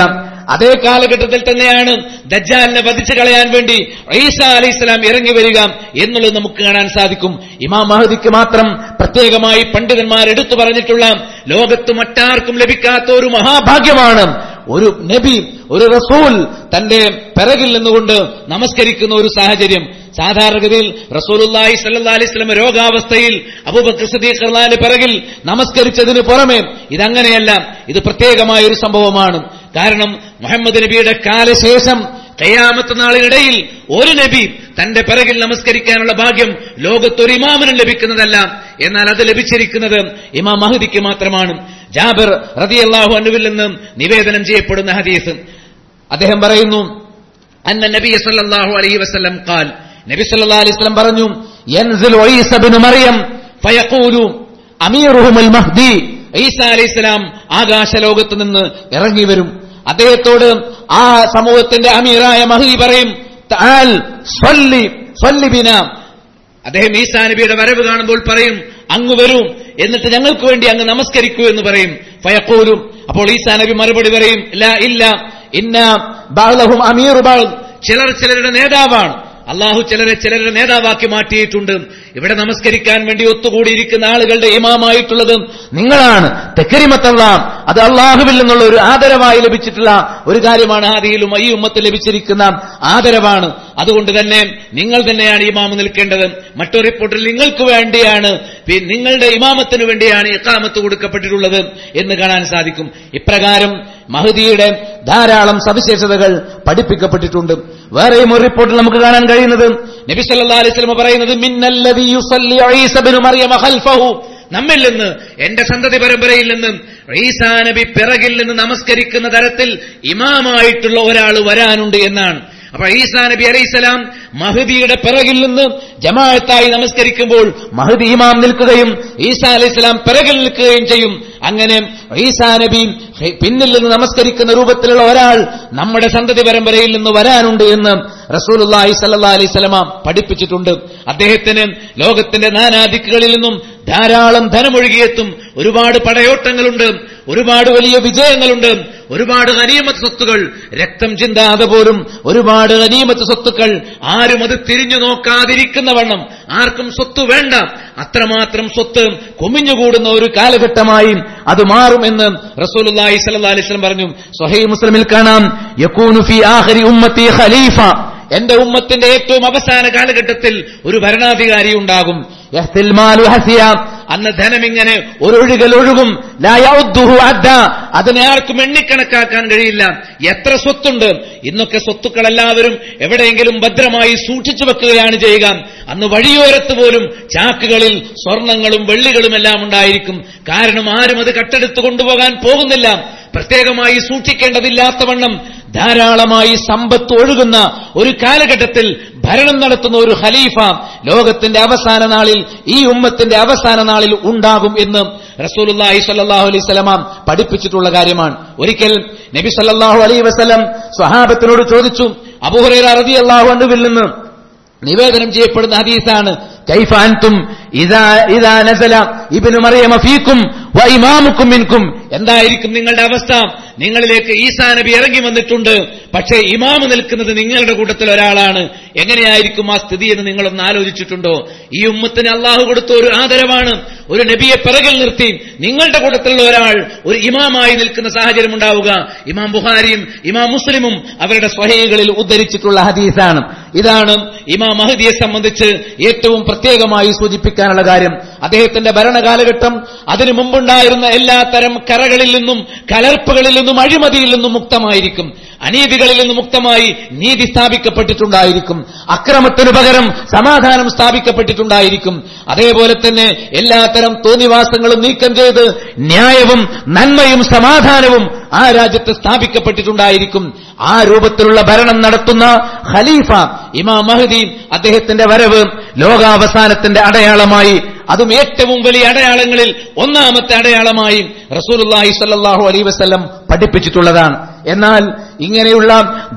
അതേ കാലഘട്ടത്തിൽ തന്നെയാണ് ദജ്ജാലിനെ വധിച്ചു കളയാൻ വേണ്ടി ഈസ അലൈഹി ഇസ്ലാം ഇറങ്ങി വരിക എന്നുള്ളത് നമുക്ക് കാണാൻ സാധിക്കും ഇമാം മഹദിക്ക് മാത്രം പ്രത്യേകമായി പണ്ഡിതന്മാർ എടുത്തു പറഞ്ഞിട്ടുള്ള ലോകത്ത് മറ്റാർക്കും ലഭിക്കാത്ത ഒരു മഹാഭാഗ്യമാണ് ഒരു നബി ഒരു റസൂൽ തന്റെ പിറകിൽ നിന്നുകൊണ്ട് നമസ്കരിക്കുന്ന ഒരു സാഹചര്യം സാധാരണഗതിയിൽ റസൂലുല്ലാഹി സല്ലല്ലാഹു അലൈഹി വസല്ലം രോഗാവസ്ഥയിൽ അബൂബക്കർ സിദ്ദീഖ് റളിയല്ലാഹുവിന്റെ പിറകിൽ നമസ്കരിച്ചതിന് പുറമെ ഇതങ്ങനെയല്ല ഇത് പ്രത്യേകമായ ഒരു സംഭവമാണ് കാരണം മുഹമ്മദ് നബിയുടെ കാലശേഷം കയ്യാമത്ത് നാളിനിടയിൽ ഒരു നബി തന്റെ പിറകിൽ നമസ്കരിക്കാനുള്ള ഭാഗ്യം ലോകത്തൊരു ഇമാമിനും ലഭിക്കുന്നതല്ല എന്നാൽ അത് ലഭിച്ചിരിക്കുന്നത് ഇമാം മഹദിക്ക് മാത്രമാണ് ജാബിർ റതിയല്ലാഹു അനുവിൽ നിന്ന് നിവേദനം ചെയ്യപ്പെടുന്ന ഹദീസ് അദ്ദേഹം പറയുന്നു അന്ന നബി സല്ലല്ലാഹു അലൈഹി വസല്ലം ഖാൽ നബി സല്ലല്ലാഹു അലൈഹി വസല്ലം പറഞ്ഞു യൻസിലു ഈസ ഇബ്നു മറിയം ഫയഖൂലു അമീറുഹുൽ മഹ്ദി ഈസ അലൈഹിസ്സലാം ആകാശലോകത്ത് നിന്ന് ഇറങ്ങി വരും അദ്ദേഹത്തോട് ആ സമൂഹത്തിന്റെ അമീറായ മഹദി പറയും തആൽ സ്വല്ലി സ്വല്ലി ബിന അദ്ദേഹം ഈസാ നബിയുടെ വരവ് കാണുമ്പോൾ പറയും അങ്ങ് വരൂ എന്നിട്ട് ഞങ്ങൾക്ക് വേണ്ടി അങ്ങ് നമസ്കരിക്കൂ എന്ന് പറയും ഫയക്കൂലും അപ്പോൾ ഈസാ നബി മറുപടി പറയും ഇല്ല ഇല്ല ഇന്ന ബാളഹും അമീർ ബാൾ ചിലർ ചിലരുടെ നേതാവാണ് അള്ളാഹു ചിലരെ ചിലരുടെ നേതാവാക്കി മാറ്റിയിട്ടുണ്ട് ഇവിടെ നമസ്കരിക്കാൻ വേണ്ടി ഒത്തുകൂടിയിരിക്കുന്ന ആളുകളുടെ ഇമാമായിട്ടുള്ളത് നിങ്ങളാണ് തെക്കരിമത്തല്ല അത് അള്ളാഹുവിൽ നിന്നുള്ള ഒരു ആദരവായി ലഭിച്ചിട്ടുള്ള ഒരു കാര്യമാണ് ആദിയിലും ഈ ഉമ്മത്ത് ലഭിച്ചിരിക്കുന്ന ആദരവാണ് അതുകൊണ്ട് തന്നെ നിങ്ങൾ തന്നെയാണ് ഇമാമ് നിൽക്കേണ്ടത് മറ്റൊരു റിപ്പോർട്ടിൽ നിങ്ങൾക്ക് വേണ്ടിയാണ് പി- നിങ്ങളുടെ ഇമാമത്തിന് വേണ്ടിയാണ് ഇക്കാമത്ത് കൊടുക്കപ്പെട്ടിട്ടുള്ളത് എന്ന് കാണാൻ സാധിക്കും ഇപ്രകാരം മഹദിയുടെ ധാരാളം സവിശേഷതകൾ പഠിപ്പിക്കപ്പെട്ടിട്ടുണ്ട് വേറെയും ഒരു റിപ്പോർട്ടിൽ നമുക്ക് കാണാൻ കഴിയുന്നത് നബി സല്ലല്ലാഹു അലൈഹി വസല്ലം പറയുന്നത് മിന്നല്ലദീ യുസല്ലി ഈസ ഇബ്നു മറിയമ ഖൽഫഹു നമ്മിൽ നിന്ന് എന്റെ സന്തതി പരമ്പരയിൽ നിന്ന് ഈസാ നബി പിറകിൽ നിന്ന് നമസ്കരിക്കുന്ന തരത്തിൽ ഇമാമായിട്ടുള്ള ഒരാൾ വരാനുണ്ട് എന്നാണ് അപ്പൊ ഈസാ നബി അലൈഹിസ്സലാം മഹദിയുടെ പിറകിൽ നിന്ന് ജമാഅത്തായി നമസ്കരിക്കുമ്പോൾ മഹദി ഇമാം നിൽക്കുകയും ഈസാ അലൈഹിസ്സലാം പിറകിൽ നിൽക്കുകയും ചെയ്യും അങ്ങനെ ഈസാ നബി പിന്നിൽ നിന്ന് നമസ്കരിക്കുന്ന രൂപത്തിലുള്ള ഒരാൾ നമ്മുടെ സന്തതി പരമ്പരയിൽ നിന്ന് വരാനുണ്ട് എന്ന് റസൂലുള്ളാഹി സല്ലല്ലാഹു അലൈഹി വസല്ലമ പഠിപ്പിച്ചിട്ടുണ്ട് അദ്ദേഹത്തിന് ലോകത്തിന്റെ നാനാദിക്കുകളിൽ നിന്നും ധാരാളം ധനമൊഴുകിയെത്തും ഒരുപാട് പടയോട്ടങ്ങളുണ്ട് ഒരുപാട് വലിയ വിജയങ്ങളുണ്ട് ഒരുപാട് അനീമത്ത് സ്വത്തുകൾ രക്തം ചിന്താതെ പോലും ഒരുപാട് അനീമത്ത് സ്വത്തുക്കൾ ആരും അത് തിരിഞ്ഞു നോക്കാതിരിക്കുന്ന വണ്ണം ആർക്കും സ്വത്ത് വേണ്ട അത്രമാത്രം സ്വത്ത് കുമിഞ്ഞുകൂടുന്ന ഒരു കാലഘട്ടമായി അത് മാറുമെന്ന് റസൂലുള്ളാഹി സ്വല്ലല്ലാഹി അലൈഹി വസല്ലം പറഞ്ഞു സ്വഹീഹ് മുസ്ലിമിൽ കാണാം യകൂനു ഫി ആഖിരി ഉമ്മത്തി ഖലീഫ എന്റെ ഉമ്മത്തിന്റെ ഏറ്റവും അവസാന കാലഘട്ടത്തിൽ ഒരു ഭരണാധികാരി ഉണ്ടാകും യഹ്തിൽ മാലു ഹസിയ അന്ന് ധനമിങ്ങനെ ഒരൊഴുകൽ ഒഴുകും ലാ യഉദ്ദുഹു അദ്ദ അതിനെ ആർക്കും എണ്ണിക്കണക്കാക്കാൻ കഴിയില്ല എത്ര സ്വത്തുണ്ട് ഇന്നൊക്കെ സ്വത്തുക്കൾ എല്ലാവരും എവിടെയെങ്കിലും ഭദ്രമായി സൂക്ഷിച്ചു വെക്കുകയാണ് ചെയ്യുക അന്ന് വഴിയോരത്ത് പോലും ചാക്കുകളിൽ സ്വർണങ്ങളും വെള്ളികളും എല്ലാം ഉണ്ടായിരിക്കും കാരണം ആരും അത് കട്ടെടുത്ത് കൊണ്ടുപോകാൻ പോകുന്നില്ല പ്രത്യേകമായി സൂക്ഷിക്കേണ്ടതില്ലാത്തവണ്ണം ധാരാളമായി സമ്പത്ത് ഒഴുകുന്ന ഒരു കാലഘട്ടത്തിൽ ഭരണം നടത്തുന്ന ഒരു ഖലീഫ ലോകത്തിന്റെ അവസാന നാളിൽ ഈ ഉമ്മത്തിന്റെ അവസാന നാളിൽ ഉണ്ടാകും എന്ന് റസൂലുള്ളാഹി സ്വല്ലല്ലാഹു അലൈഹി വസല്ലമ പഠിപ്പിച്ചിട്ടുള്ള കാര്യമാണ് ഒരിക്കൽ നബി സല്ലല്ലാഹു അലൈഹി വസല്ലം സ്വഹാബത്തിനോട് ചോദിച്ചു അബൂഹുറൈറ റളിയല്ലാഹു അൻഹുവിൽ നിന്ന് നിവേദനം ചെയ്യപ്പെടുന്ന ഹദീസാണ് കൈഫ അൻതും ഇദാ ഇദാ നസല ഇബ്നു മറിയമ ഫീക്കും വ ഇമാമുക്കും മിൻകും എന്തായിരിക്കും നിങ്ങളുടെ അവസ്ഥ നിങ്ങളിലേക്ക് ഈസാ നബി ഇറങ്ങി വന്നിട്ടുണ്ട് പക്ഷേ ഇമാമ് നിൽക്കുന്നത് നിങ്ങളുടെ കൂട്ടത്തിൽ ഒരാളാണ് എങ്ങനെയായിരിക്കും ആ സ്ഥിതി എന്ന് നിങ്ങളൊന്ന് ആലോചിച്ചിട്ടുണ്ടോ ഈ ഉമ്മത്തിന് അള്ളാഹു കൊടുത്ത ഒരു ആദരവാണ് ഒരു നബിയെ പിറകിൽ നിർത്തി നിങ്ങളുടെ കൂട്ടത്തിലുള്ള ഒരാൾ ഒരു ഇമാമായി നിൽക്കുന്ന സാഹചര്യം ഉണ്ടാവുക ഇമാം ബുഹാരിയും ഇമാം മുസ്ലിമും അവരുടെ സ്വഹീകളിൽ ഉദ്ധരിച്ചിട്ടുള്ള ഹദീസാണ് ഇതാണ് ഇമാം മഹദിയെ സംബന്ധിച്ച് ഏറ്റവും പ്രത്യേകമായി സൂചിപ്പിക്കാനുള്ള കാര്യം അദ്ദേഹത്തിന്റെ ഭരണകാലഘട്ടം അതിനു മുമ്പുണ്ടായിരുന്ന എല്ലാ തരം കറകളിൽ നിന്നും കലർപ്പുകളിൽ നിന്നും അഴിമതിയിൽ നിന്നും മുക്തമായിരിക്കും അനീതികളിൽ നിന്ന് മുക്തമായി നീതി സ്ഥാപിക്കപ്പെട്ടിട്ടുണ്ടായിരിക്കും അക്രമത്തിനു പകരം സമാധാനം സ്ഥാപിക്കപ്പെട്ടിട്ടുണ്ടായിരിക്കും അതേപോലെ തന്നെ എല്ലാത്തരം തോന്നിവാസങ്ങളും നീക്കം ചെയ്ത് ന്യായവും നന്മയും സമാധാനവും ആ രാജ്യത്ത് സ്ഥാപിക്കപ്പെട്ടിട്ടുണ്ടായിരിക്കും ആ രൂപത്തിലുള്ള ഭരണം നടത്തുന്ന ഖലീഫ ഇമാം മഹദി അദ്ദേഹത്തിന്റെ വരവ് ലോകാവസാനത്തിന്റെ അടയാളമായി അതും ഏറ്റവും വലിയ അടയാളങ്ങളിൽ ഒന്നാമത്തെ അടയാളമായി റസൂലുള്ളാഹി സ്വല്ലല്ലാഹു അലൈഹി വസല്ലം പഠിപ്പിച്ചിട്ടുള്ളതാണ് എന്നാൽ ഇങ്ങനെയുള്ള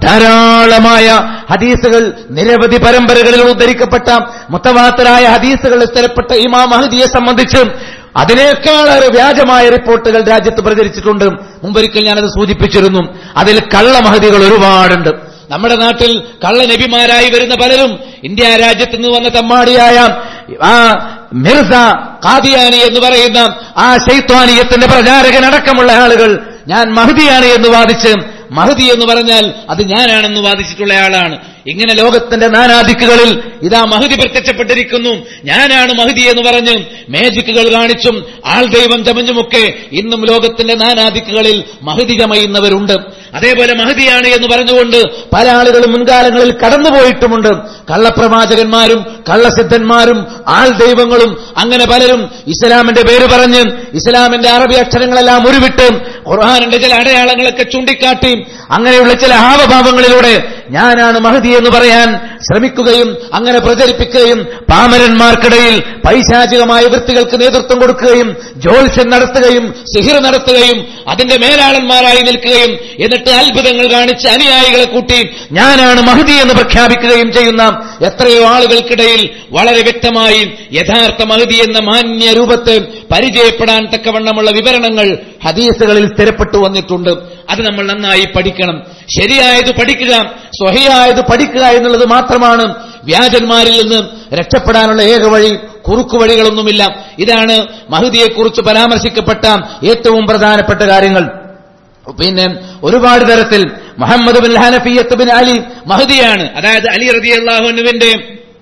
ധാരാളമായ ഹദീസുകൾ നിരവധി പരമ്പരകളിൽ ഉദ്ധരിക്കപ്പെട്ട മുത്തവാത്തരായ ഹദീസുകളിൽ സ്ഥലപ്പെട്ട ഇമാം മഹദിയെ സംബന്ധിച്ച് അതിനേക്കാളേറെ വ്യാജമായ റിപ്പോർട്ടുകൾ രാജ്യത്ത് പ്രചരിച്ചിട്ടുണ്ട് മുമ്പൊരിക്കൽ ഞാനത് സൂചിപ്പിച്ചിരുന്നു അതിൽ കള്ളമഹതികൾ ഒരുപാടുണ്ട് നമ്മുടെ നാട്ടിൽ കള്ള നബിമാരായി വരുന്ന പലരും ഇന്ത്യ രാജ്യത്ത് നിന്ന് വന്ന തമ്മാടിയായ ആ മിർസ കാദിയാനി എന്ന് പറയുന്ന ആ ശൈത്വാനീയത്തിന്റെ പ്രചാരകനടക്കമുള്ള ആളുകൾ ഞാൻ മഹദിയാണ് എന്ന് വാദിച്ച് മഹദി എന്ന് പറഞ്ഞാൽ അത് ഞാനാണെന്ന് വാദിച്ചിട്ടുള്ള ആളാണ് ഇങ്ങനെ ലോകത്തിന്റെ നാനാദിക്കുകളിൽ ഇതാ മഹദി പ്രത്യക്ഷപ്പെട്ടിരിക്കുന്നു ഞാനാണ് മഹദി എന്ന് പറഞ്ഞ് മേജിക്കുകൾ കാണിച്ചും ആൾ ദൈവം ചമഞ്ഞുമൊക്കെ ഇന്നും ലോകത്തിന്റെ നാനാദിക്കുകളിൽ മഹദി ചമയുന്നവരുണ്ട് അതേപോലെ മഹദിയാണ് എന്ന് പറഞ്ഞുകൊണ്ട് പല ആളുകളും മുൻകാലങ്ങളിൽ കടന്നുപോയിട്ടുമുണ്ട് കള്ളപ്രവാചകന്മാരും കള്ളസിദ്ധന്മാരും ആൾ ദൈവങ്ങളും അങ്ങനെ പലരും ഇസ്ലാമിന്റെ പേര് പറഞ്ഞ് ഇസ്ലാമിന്റെ അറബി അക്ഷരങ്ങളെല്ലാം ഉരുവിട്ട് ഖുർആാനിന്റെ ചില അടയാളങ്ങളൊക്കെ ചൂണ്ടിക്കാട്ടി അങ്ങനെയുള്ള ചില ഹാവഭാവങ്ങളിലൂടെ ഞാനാണ് മഹദി എന്ന് പറയാൻ ശ്രമിക്കുകയും അങ്ങനെ പ്രചരിപ്പിക്കുകയും പാമരന്മാർക്കിടയിൽ പൈശാചികമായ വൃത്തികൾക്ക് നേതൃത്വം കൊടുക്കുകയും ജ്യോത്സ്യം നടത്തുകയും സിഹിർ നടത്തുകയും അതിന്റെ മേലാളന്മാരായി നിൽക്കുകയും എന്നിട്ട് അത്ഭുതങ്ങൾ കാണിച്ച് അനുയായികളെ കൂട്ടി ഞാനാണ് മഹദി എന്ന് പ്രഖ്യാപിക്കുകയും ചെയ്യുന്ന എത്രയോ ആളുകൾക്കിടയിൽ വളരെ വ്യക്തമായി യഥാർത്ഥ മഹദി എന്ന മാന്യ രൂപത്തെ പരിചയപ്പെടാൻ തക്കവണ്ണമുള്ള വിവരണങ്ങൾ ഹദീസുകളിൽ സ്ഥിരപ്പെട്ടു വന്നിട്ടുണ്ട് അത് നമ്മൾ നന്നായി പഠിക്കണം ശരിയായത് പഠിക്കുക സ്വഹിയായത് പഠിക്കുക എന്നുള്ളത് മാത്രമാണ് വ്യാജന്മാരിൽ നിന്ന് രക്ഷപ്പെടാനുള്ള ഏക വഴി കുറുക്കു വഴികളൊന്നുമില്ല ഇതാണ് മഹദിയെക്കുറിച്ച് പരാമർശിക്കപ്പെട്ട ഏറ്റവും പ്രധാനപ്പെട്ട കാര്യങ്ങൾ പിന്നെ ഒരുപാട് തരത്തിൽ Muhammad bin Hanafiyya bin Ali മഹദിയാണ് അതായത് അലി റതി അള്ളാഹുനുവിന്റെ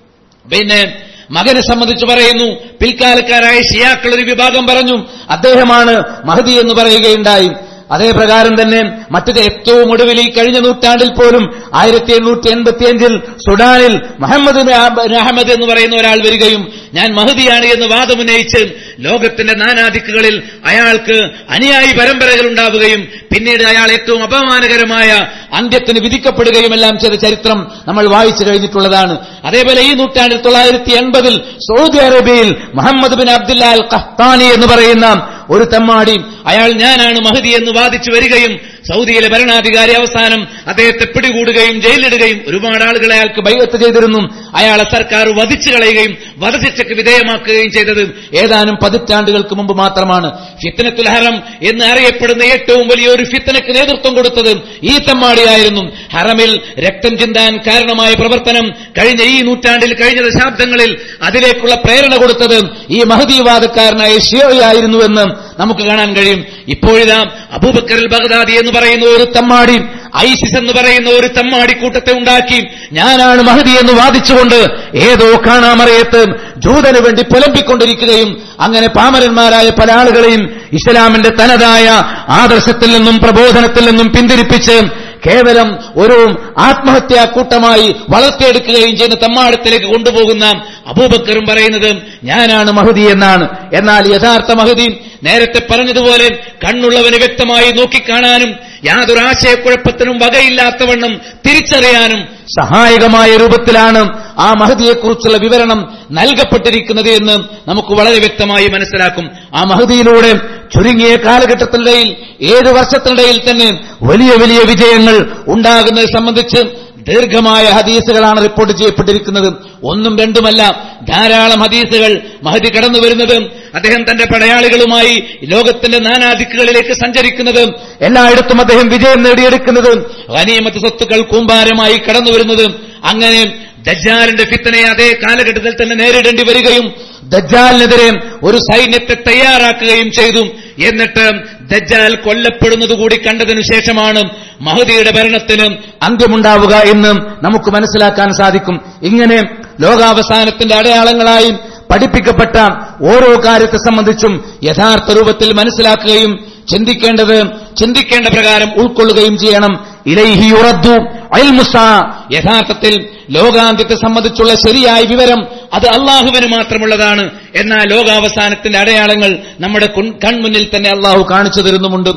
പിന്നെ മകനെ സംബന്ധിച്ച് പറയുന്നു പിൽക്കാലക്കാരായ ഷിയാക്കൾ ഒരു വിഭാഗം പറഞ്ഞു അദ്ദേഹമാണ് മഹദി എന്ന് പറയുകയുണ്ടായി അതേ പ്രകാരം തന്നെ മറ്റൊരു ഏറ്റവും ഒടുവിൽ ഈ കഴിഞ്ഞ നൂറ്റാണ്ടിൽ പോലും ആയിരത്തി എണ്ണൂറ്റി എൺപത്തിയഞ്ചിൽ സുഡാനിൽ മുഹമ്മദ് ബിൻ അഹമ്മദ് എന്ന് പറയുന്ന ഒരാൾ വരികയും ഞാൻ മഹദിയാണ് എന്ന് വാദമുന്നയിച്ച് ലോകത്തിന്റെ നാനാദിക്കുകളിൽ അയാൾക്ക് അനുയായി പരമ്പരകൾ ഉണ്ടാവുകയും പിന്നീട് അയാൾ ഏറ്റവും അപമാനകരമായ അന്ത്യത്തിന് വിധിക്കപ്പെടുകയുമെല്ലാം ചെയ്ത ചരിത്രം നമ്മൾ വായിച്ചു കഴിഞ്ഞിട്ടുള്ളതാണ് അതേപോലെ ഈ നൂറ്റാണ്ടിൽ തൊള്ളായിരത്തി എൺപതിൽ സൗദി അറേബ്യയിൽ Muhammad bin Abdullah al Qahtani എന്ന് പറയുന്ന ഒരു തെമ്മാടി അയാൾ ഞാനാണ് മഹദി എന്ന് വാദിച്ചു വരികയും സൗദിയിലെ ഭരണാധികാരി അവസാനം അദ്ദേഹത്തെ പിടികൂടുകയും ജയിലിടുകയും ഒരുപാട് ആളുകളെ അയാൾക്ക് ബൈവത്ത് ചെയ്തിരുന്നു അയാളെ സർക്കാർ വധിച്ചു കളയുകയും വധശിക്ഷയ്ക്ക് വിധേയമാക്കുകയും ചെയ്തത് ഏതാനും പതിറ്റാണ്ടുകൾക്ക് മുമ്പ് മാത്രമാണ് ഫിത്തനത്തുൽ ഹറം എന്ന് അറിയപ്പെടുന്ന ഏറ്റവും വലിയ ഒരു ഫിത്തനക്ക് നേതൃത്വം കൊടുത്തത് ഈ തമ്മാടിയായിരുന്നു ഹറമിൽ രക്തം ചിന്താൻ കാരണമായ പ്രവർത്തനം കഴിഞ്ഞ ഈ നൂറ്റാണ്ടിൽ കഴിഞ്ഞ ദശാബ്ദങ്ങളിൽ അതിലേക്കുള്ള പ്രേരണ കൊടുത്തത് ഈ മഹദീവാദക്കാരനായ ഷിയോയായിരുന്നുവെന്ന് നമുക്ക് കാണാൻ കഴിയും ഇപ്പോഴിതാ അബൂബക്കർ ബഗ്ദാദി എന്ന് പറയുന്ന ഒരു തമ്മാടി ഐസിസ് എന്ന് പറയുന്ന ഒരു തമ്മാടി കൂട്ടത്തെ ഉണ്ടാക്കി ഞാനാണ് മഹദി എന്ന് വാദിച്ചുകൊണ്ട് ഏതോ കാണാമറിയത്ത് ജൂതന് വേണ്ടി പുലമ്പിക്കൊണ്ടിരിക്കുകയും അങ്ങനെ പാമരന്മാരായ പല ആളുകളെയും ഇസ്ലാമിന്റെ തനതായ ആദർശത്തിൽ നിന്നും പ്രബോധനത്തിൽ നിന്നും പിന്തിരിപ്പിച്ച് കേവലം ഒരു ആത്മഹത്യാ കൂട്ടമായി വളർത്തിയെടുക്കുകയും ചെയ്യുന്ന തമ്മാടത്തിലേക്ക് കൊണ്ടുപോകുന്ന അബൂബക്കറും പറയുന്നത് ഞാനാണ് മഹദി എന്നാണ് എന്നാൽ യഥാർത്ഥ മഹദി നേരത്തെ പറഞ്ഞതുപോലെ കണ്ണുള്ളവന് വ്യക്തമായി നോക്കിക്കാണാനും യാതൊരു ആശയക്കുഴപ്പത്തിനും വകയില്ലാത്തവണ്ണം തിരിച്ചറിയാനും സഹായകമായ രൂപത്തിലാണ് ആ മഹദിയെക്കുറിച്ചുള്ള വിവരണം നൽകപ്പെട്ടിരിക്കുന്നത് എന്ന് നമുക്ക് വളരെ വ്യക്തമായി മനസ്സിലാക്കും ആ മഹദിയിലൂടെ ചുരുങ്ങിയ കാലഘട്ടത്തിനിടയിൽ ഏഴ് വർഷത്തിനിടയിൽ തന്നെ വലിയ വലിയ വിജയങ്ങൾ ഉണ്ടാകുന്നത് സംബന്ധിച്ച് ദീർഘമായ ഹദീസുകളാണ് റിപ്പോർട്ട് ചെയ്യപ്പെട്ടിരിക്കുന്നത് ഒന്നും രണ്ടുമല്ല ധാരാളം ഹദീസുകൾ മഹദി കടന്നു വരുന്നത് അദ്ദേഹം തന്റെ പടയാളികളുമായി ലോകത്തിന്റെ നാനാദിക്കുകളിലേക്ക് സഞ്ചരിക്കുന്നത് എല്ലായിടത്തും അദ്ദേഹം വിജയം നേടിയെടുക്കുന്നത് ഖനീമത്ത് സ്വത്തുക്കൾ കൂമ്പാരമായി കടന്നു വരുന്നത് അങ്ങനെ ദജ്ജാലിന്റെ ഫിത്തനെ അതേ കാലഘട്ടത്തിൽ തന്നെ നേരിടേണ്ടി വരികയും ദജ്ജാലിനെതിരെ ഒരു സൈന്യത്തെ തയ്യാറാക്കുകയും ചെയ്തു എന്നിട്ട് ദജ്ജാൽ കൊല്ലപ്പെടുന്നത് കൂടി കണ്ടതിനു ശേഷമാണ് മഹദിയുടെ ഭരണത്തിന് അന്ത്യമുണ്ടാവുക എന്ന് നമുക്ക് മനസ്സിലാക്കാൻ സാധിക്കും ഇങ്ങനെ ലോകാവസാനത്തിന്റെ അടയാളങ്ങളായി പഠിപ്പിക്കപ്പെട്ട ഓരോ കാര്യത്തെ സംബന്ധിച്ചും യഥാർത്ഥ രൂപത്തിൽ മനസ്സിലാക്കുകയും ചിന്തിക്കേണ്ടത് ചിന്തിക്കേണ്ട പ്രകാരം ഉൾക്കൊള്ളുകയും ചെയ്യണം ഇലൈഹി ഉറദ്ദു അൽമുസ യഥാർത്ഥത്തിൽ ലോകാന്ത്യത്തെ സംബന്ധിച്ചുള്ള ശരിയായ വിവരം അത് അള്ളാഹുവിന് മാത്രമുള്ളതാണ് എന്നാൽ ലോകാവസാനത്തിന്റെ അടയാളങ്ങൾ നമ്മുടെ കുൻ- കൺമുന്നിൽ തന്നെ അള്ളാഹു കാണിച്ചു തരുന്നുമുണ്ട്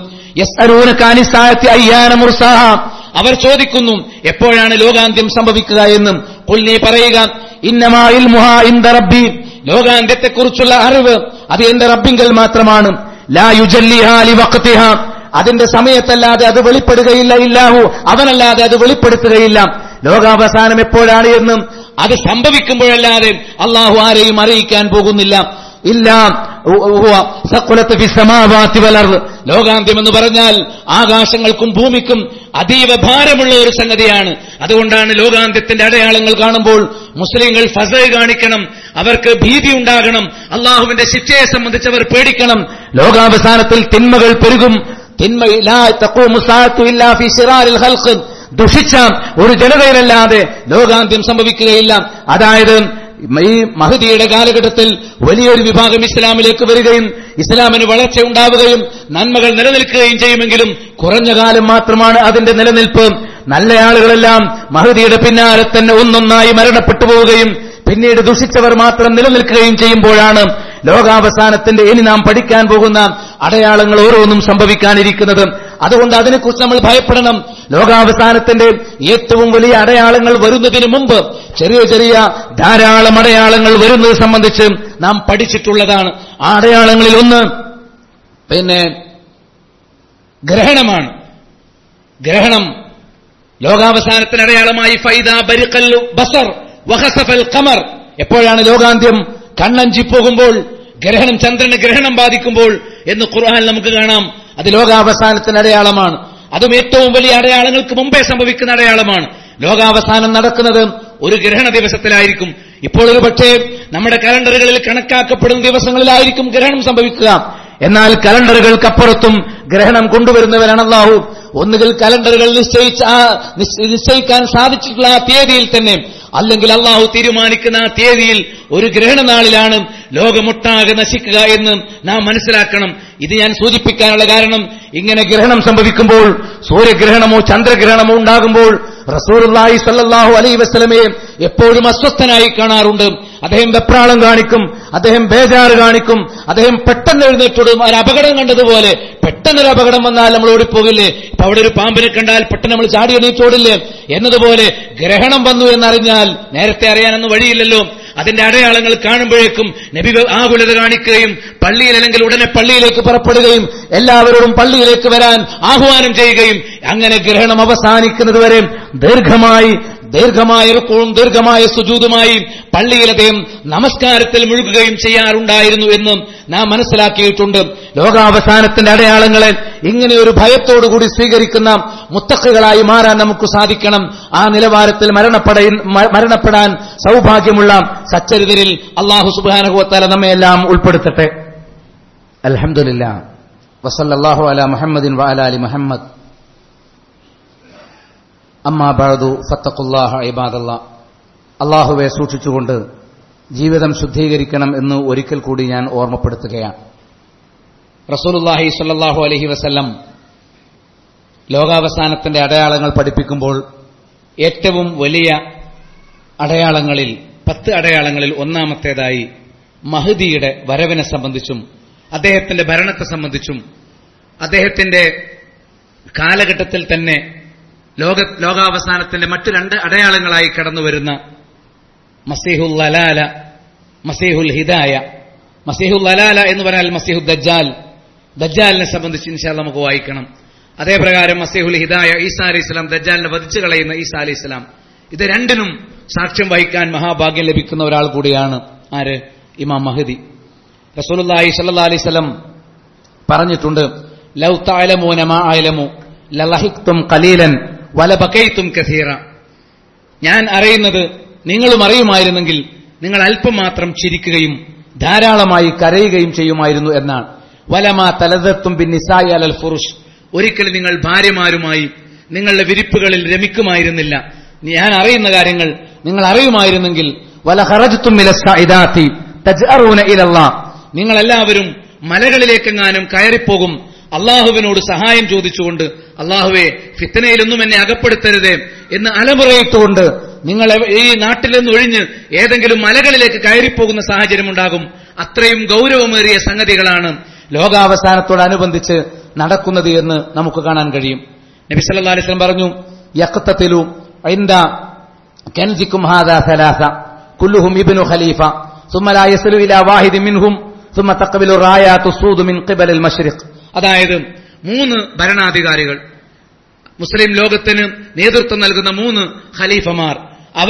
യസ്അലൂനകാനിസാഅത്തി അവർ ചോദിക്കുന്നു എപ്പോഴാണ് ലോകാന്ത്യം സംഭവിക്കുക എന്നും കുൽ നീ പറയുക ഇന്നമാ ഇൽമുഹാ ഇൻദ റബ്ബി ലോകാന്ത്യത്തെക്കുറിച്ചുള്ള അറിവ് അത് എന്റെ റബ്ബിങ്കൽ മാത്രമാണ് ലാ യുജല്ലിഹാ ലിവഖ്തിഹാ അതിന്റെ സമയത്തല്ലാതെ അത് വെളിപ്പെടുകയില്ല ഇല്ലാഹു അവനല്ലാതെ അത് വെളിപ്പെടുത്തുകയില്ല ലോകാവസാനം എപ്പോഴാണ് എന്നും അത് സംഭവിക്കുമ്പോഴല്ലാതെ അള്ളാഹു ആരെയും അറിയിക്കാൻ പോകുന്നില്ല ഇല്ല ഹുവ സഖുലത്ത് ഫി സമാവാതി വൽ അർദ് ലോകാന്ത്യം എന്ന് പറഞ്ഞാൽ ആകാശങ്ങൾക്കും ഭൂമിക്കും അതീവ ഭാരമുള്ള ഒരു സംഗതിയാണ് അതുകൊണ്ടാണ് ലോകാന്ത്യത്തിന്റെ അടയാളങ്ങൾ കാണുമ്പോൾ മുസ്ലിങ്ങൾ ഫസ കാണിക്കണം അവർക്ക് ഭീതി ഉണ്ടാകണം അള്ളാഹുവിന്റെ ശിക്ഷയെ സംബന്ധിച്ച് അവർ പേടിക്കണം ലോകാവസാനത്തിൽ തിന്മകൾ പെരുകും തിന്മ ലാ തഖൂമു സാഅത്തു ഇല്ലാ ഫി ശിറാരിൽ ഖൽഖ് ദുഷിച്ച ഒരു ജനതയിലല്ലാതെ ലോകാന്ത്യം സംഭവിക്കുകയില്ല അതായത് ഈ മഹദിയുടെ കാലഘട്ടത്തിൽ വലിയൊരു വിഭാഗം ഇസ്ലാമിലേക്ക് വരികയും ഇസ്ലാമിന് വളർച്ച ഉണ്ടാവുകയും നന്മകൾ നിലനിൽക്കുകയും ചെയ്യുമെങ്കിലും കുറഞ്ഞ കാലം മാത്രമാണ് അതിന്റെ നിലനിൽപ്പ് നല്ല ആളുകളെല്ലാം മഹദിയുടെ പിന്നാലെ തന്നെ ഒന്നൊന്നായി മരണപ്പെട്ടു പോവുകയും പിന്നീട് ദുഷിച്ചവർ മാത്രം നിലനിൽക്കുകയും ചെയ്യുമ്പോഴാണ് ലോകാവസാനത്തിന്റെ ഇനി നാം പഠിക്കാൻ പോകുന്ന അടയാളങ്ങൾ ഓരോന്നും സംഭവിക്കാനിരിക്കുന്നത് അതുകൊണ്ട് അതിനെക്കുറിച്ച് നമ്മൾ ഭയപ്പെടണം ലോകാവസാനത്തിന്റെ ഏറ്റവും വലിയ അടയാളങ്ങൾ വരുന്നതിന് മുമ്പ് ചെറിയ ചെറിയ ധാരാളം അടയാളങ്ങൾ വരുന്നത് സംബന്ധിച്ച് നാം പഠിച്ചിട്ടുള്ളതാണ് ആ അടയാളങ്ങളിൽ ഒന്ന് പിന്നെ ഗ്രഹണമാണ് ഗ്രഹണം ലോകാവസാനത്തിന് അടയാളമായി ഫൈദ ബരിക്കൽ ബസർ വഹസഫൽ ഖമർ എപ്പോഴാണ് ലോകാന്ത്യം കണ്ണഞ്ചി പോകുമ്പോൾ ഗ്രഹണം ചന്ദ്രന് ഗ്രഹണം ബാധിക്കുമ്പോൾ എന്ന് ഖുർആൻ നമുക്ക് കാണാം അത് ലോകാവസാനത്തിന് അടയാളമാണ് അതും ഏറ്റവും വലിയ അടയാളങ്ങൾക്ക് മുമ്പേ സംഭവിക്കുന്ന അടയാളമാണ് ലോകാവസാനം നടക്കുന്നത് ഒരു ഗ്രഹണ ദിവസത്തിലായിരിക്കും ഇപ്പോൾ ഒരു പക്ഷേ നമ്മുടെ കലണ്ടറുകളിൽ കണക്കാക്കപ്പെടുന്ന ദിവസങ്ങളിലായിരിക്കും ഗ്രഹണം സംഭവിക്കുക എന്നാൽ കലണ്ടറുകൾക്കപ്പുറത്തും ഗ്രഹണം കൊണ്ടുവരുന്നവരാണ് അള്ളാഹു ഒന്നുകിൽ കലണ്ടറുകൾ നിശ്ചയിച്ച ആ നിശ്ച- നിശ്ചയിക്കാൻ സാധിച്ചിട്ടുള്ള ആ തീയതിയിൽ തന്നെ അല്ലെങ്കിൽ അള്ളാഹു തീരുമാനിക്കുന്ന ആ തീയതിയിൽ ഒരു ഗ്രഹണനാളിലാണ് ലോകമൊട്ടാകെ നശിക്കുക എന്ന് നാം മനസ്സിലാക്കണം ഇത് ഞാൻ സൂചിപ്പിക്കാനുള്ള കാരണം ഇങ്ങനെ ഗ്രഹണം സംഭവിക്കുമ്പോൾ സൂര്യഗ്രഹണമോ ചന്ദ്രഗ്രഹണമോ ഉണ്ടാകുമ്പോൾ റസൂലുള്ളാഹി സ്വല്ലല്ലാഹു അലൈഹി വസല്ലമയെ എപ്പോഴും അസ്വസ്ഥനായി കാണാറുണ്ട് അദ്ദേഹം വെപ്രാളം കാണിക്കും അദ്ദേഹം ബേജാറ് കാണിക്കും അദ്ദേഹം പെട്ടെന്ന് എഴുന്നേറ്റോടും ഒരു അപകടം കണ്ടതുപോലെ പെട്ടെന്നൊരു അപകടം വന്നാൽ നമ്മൾ ഓടിപ്പോകില്ലേ ഇപ്പൊ അവിടെ ഒരു പാമ്പിനെ കണ്ടാൽ പെട്ടെന്ന് നമ്മൾ ചാടി എണീറ്റോടില്ലേ എന്നതുപോലെ ഗ്രഹണം വന്നു എന്നറിഞ്ഞാൽ നേരത്തെ അറിയാനൊന്നും വഴിയില്ലല്ലോ അതിന്റെ അടയാളങ്ങൾ കാണുമ്പോഴേക്കും നബി ആകുലത കാണിക്കുകയും പള്ളിയിൽ അല്ലെങ്കിൽ ഉടനെ പള്ളിയിലേക്ക് പുറപ്പെടുകയും എല്ലാവരോടും പള്ളിയിലേക്ക് വരാൻ ആഹ്വാനം ചെയ്യുകയും അങ്ങനെ ഗ്രഹണം അവസാനിക്കുന്നതുവരെ ദീർഘമായി ദീർഘമായ റുക്കവും ദീർഘമായ സുജൂതുമായി പള്ളിയിൽ അദ്ദേഹം നമസ്കാരത്തിൽ മുഴുകുകയും ചെയ്യാറുണ്ടായിരുന്നു എന്നും നാം മനസ്സിലാക്കിയിട്ടുണ്ട് ലോകാവസാനത്തിന്റെ അടയാളങ്ങളെ ഇങ്ങനെ ഒരു ഭയത്തോടുകൂടി സ്വീകരിക്കുന്ന മുത്തക്കുകളായി മാറാൻ നമുക്ക് സാധിക്കണം ആ നിലവാരത്തിൽ മരണപ്പെട മരണപ്പെടാൻ സൗഭാഗ്യമുള്ള സച്ചരിതരിൽ അള്ളാഹു സുബാനഹുവത്താല നമ്മയെല്ലാം ഉൾപ്പെടുത്തട്ടെ അലഹമില്ല വസല്ലാഹു അല മുഹമ്മദിൻ വാലാലി മുഹമ്മദ് അമ്മാ ബഅദു ഫത്തഖുല്ലാഹ ഇബാദല്ലാ അള്ളാഹുവെ സൂക്ഷിച്ചുകൊണ്ട് ജീവിതം ശുദ്ധീകരിക്കണം എന്ന് ഒരിക്കൽ കൂടി ഞാൻ ഓർമ്മപ്പെടുത്തുകയാണ് റസൂലുല്ലാഹി സ്വല്ലല്ലാഹു അലൈഹി വസല്ലം ലോകാവസാനത്തിന്റെ അടയാളങ്ങൾ പഠിപ്പിക്കുമ്പോൾ ഏറ്റവും വലിയ അടയാളങ്ങളിൽ പത്ത് അടയാളങ്ങളിൽ ഒന്നാമത്തേതായി മഹദിയുടെ വരവിനെ സംബന്ധിച്ചും അദ്ദേഹത്തിന്റെ ഭരണത്തെ സംബന്ധിച്ചും അദ്ദേഹത്തിന്റെ കാലഘട്ടത്തിൽ തന്നെ ലോക ലോകാവസാനത്തിന്റെ മറ്റു രണ്ട് അടയാളങ്ങളായി കടന്നുവരുന്ന മസീഹുൽ ലലാല മസീഹുൽ ഹിദായ മസീഹുൽ ലലാല എന്ന് പറഞ്ഞാൽ മസീഹുൽ ദജ്ജാൽ ദജ്ജാലിനെ സംബന്ധിച്ച് ഇൻഷാ നമുക്ക് വായിക്കണം അതേപ്രകാരം മസീഹുൽ ഹിദായ ഈസാ അലി ഇസ്ലാം ദജ്ജാലിനെ വധിച്ചു കളയുന്ന ഈസാ അലി ഇസ്ലാം ഇത് രണ്ടിനും സാക്ഷ്യം വഹിക്കാൻ മഹാഭാഗ്യം ലഭിക്കുന്ന ഒരാൾ കൂടിയാണ് ആര് ഇമാം മഹദി റസൂലുള്ളാഹി സല്ലല്ലാഹു അലൈഹി വസല്ലം പറഞ്ഞിട്ടുണ്ട് ലൗ തഅലമൂന മാ അഅലമു ലലഹിഖ്തും ഖലീലൻ വലബകൈതും കസീറ ഞാൻ അറിയുന്നത് നിങ്ങളും അറിയുമായിരുന്നെങ്കിൽ നിങ്ങൾ അല്പം മാത്രം ചിരിക്കുകയും ധാരാളമായി കരയുകയും ചെയ്യുമായിരുന്നു എന്നാണ് വലമാ തലതത്തും ബിൻ നിസായി അലൽ ഫുറുഷ് ഒരിക്കലും നിങ്ങൾ ഭാര്യമാരുമായി നിങ്ങളുടെ വിരിപ്പുകളിൽ രമിക്കുമായിരുന്നില്ല ഞാൻ അറിയുന്ന കാര്യങ്ങൾ നിങ്ങൾ അറിയുമായിരുന്നെങ്കിൽ വല ഹറജത്തും ഇദാത്തി തജ്അറൂന ഇലല്ലാ നിങ്ങളെല്ലാവരും മലകളിലേക്കെങ്ങാനും കയറിപ്പോകും അള്ളാഹുവിനോട് സഹായം ചോദിച്ചുകൊണ്ട് അള്ളാഹുവെ ഫിത്തനയിലൊന്നും എന്നെ അകപ്പെടുത്തരുതേ എന്ന് അലമുറയിട്ടുകൊണ്ട് നിങ്ങൾ ഈ നാട്ടിൽ നിന്ന് ഒഴിഞ്ഞ് ഏതെങ്കിലും മലകളിലേക്ക് കയറിപ്പോകുന്ന സാഹചര്യം ഉണ്ടാകും അത്രയും ഗൗരവമേറിയ സംഗതികളാണ് ലോകാവസാനത്തോടനുബന്ധിച്ച് നടക്കുന്നത് എന്ന് നമുക്ക് കാണാൻ കഴിയും നബി സല്ലല്ലാഹു അലൈഹി വസല്ലം പറഞ്ഞു യഖ്തതിലു عند كنزكم هذا ثلاثة كلهم ابن خليفة ثم لا يصل إلى واحد منهم ثم تقبل الرايات الصود من قبل المشرق അതായത് മൂന്ന് ഭരണാധികാരികൾ മുസ്ലിം ലോകത്തിന് നേതൃത്വം നൽകുന്ന മൂന്ന് ഖലീഫമാർ അവർ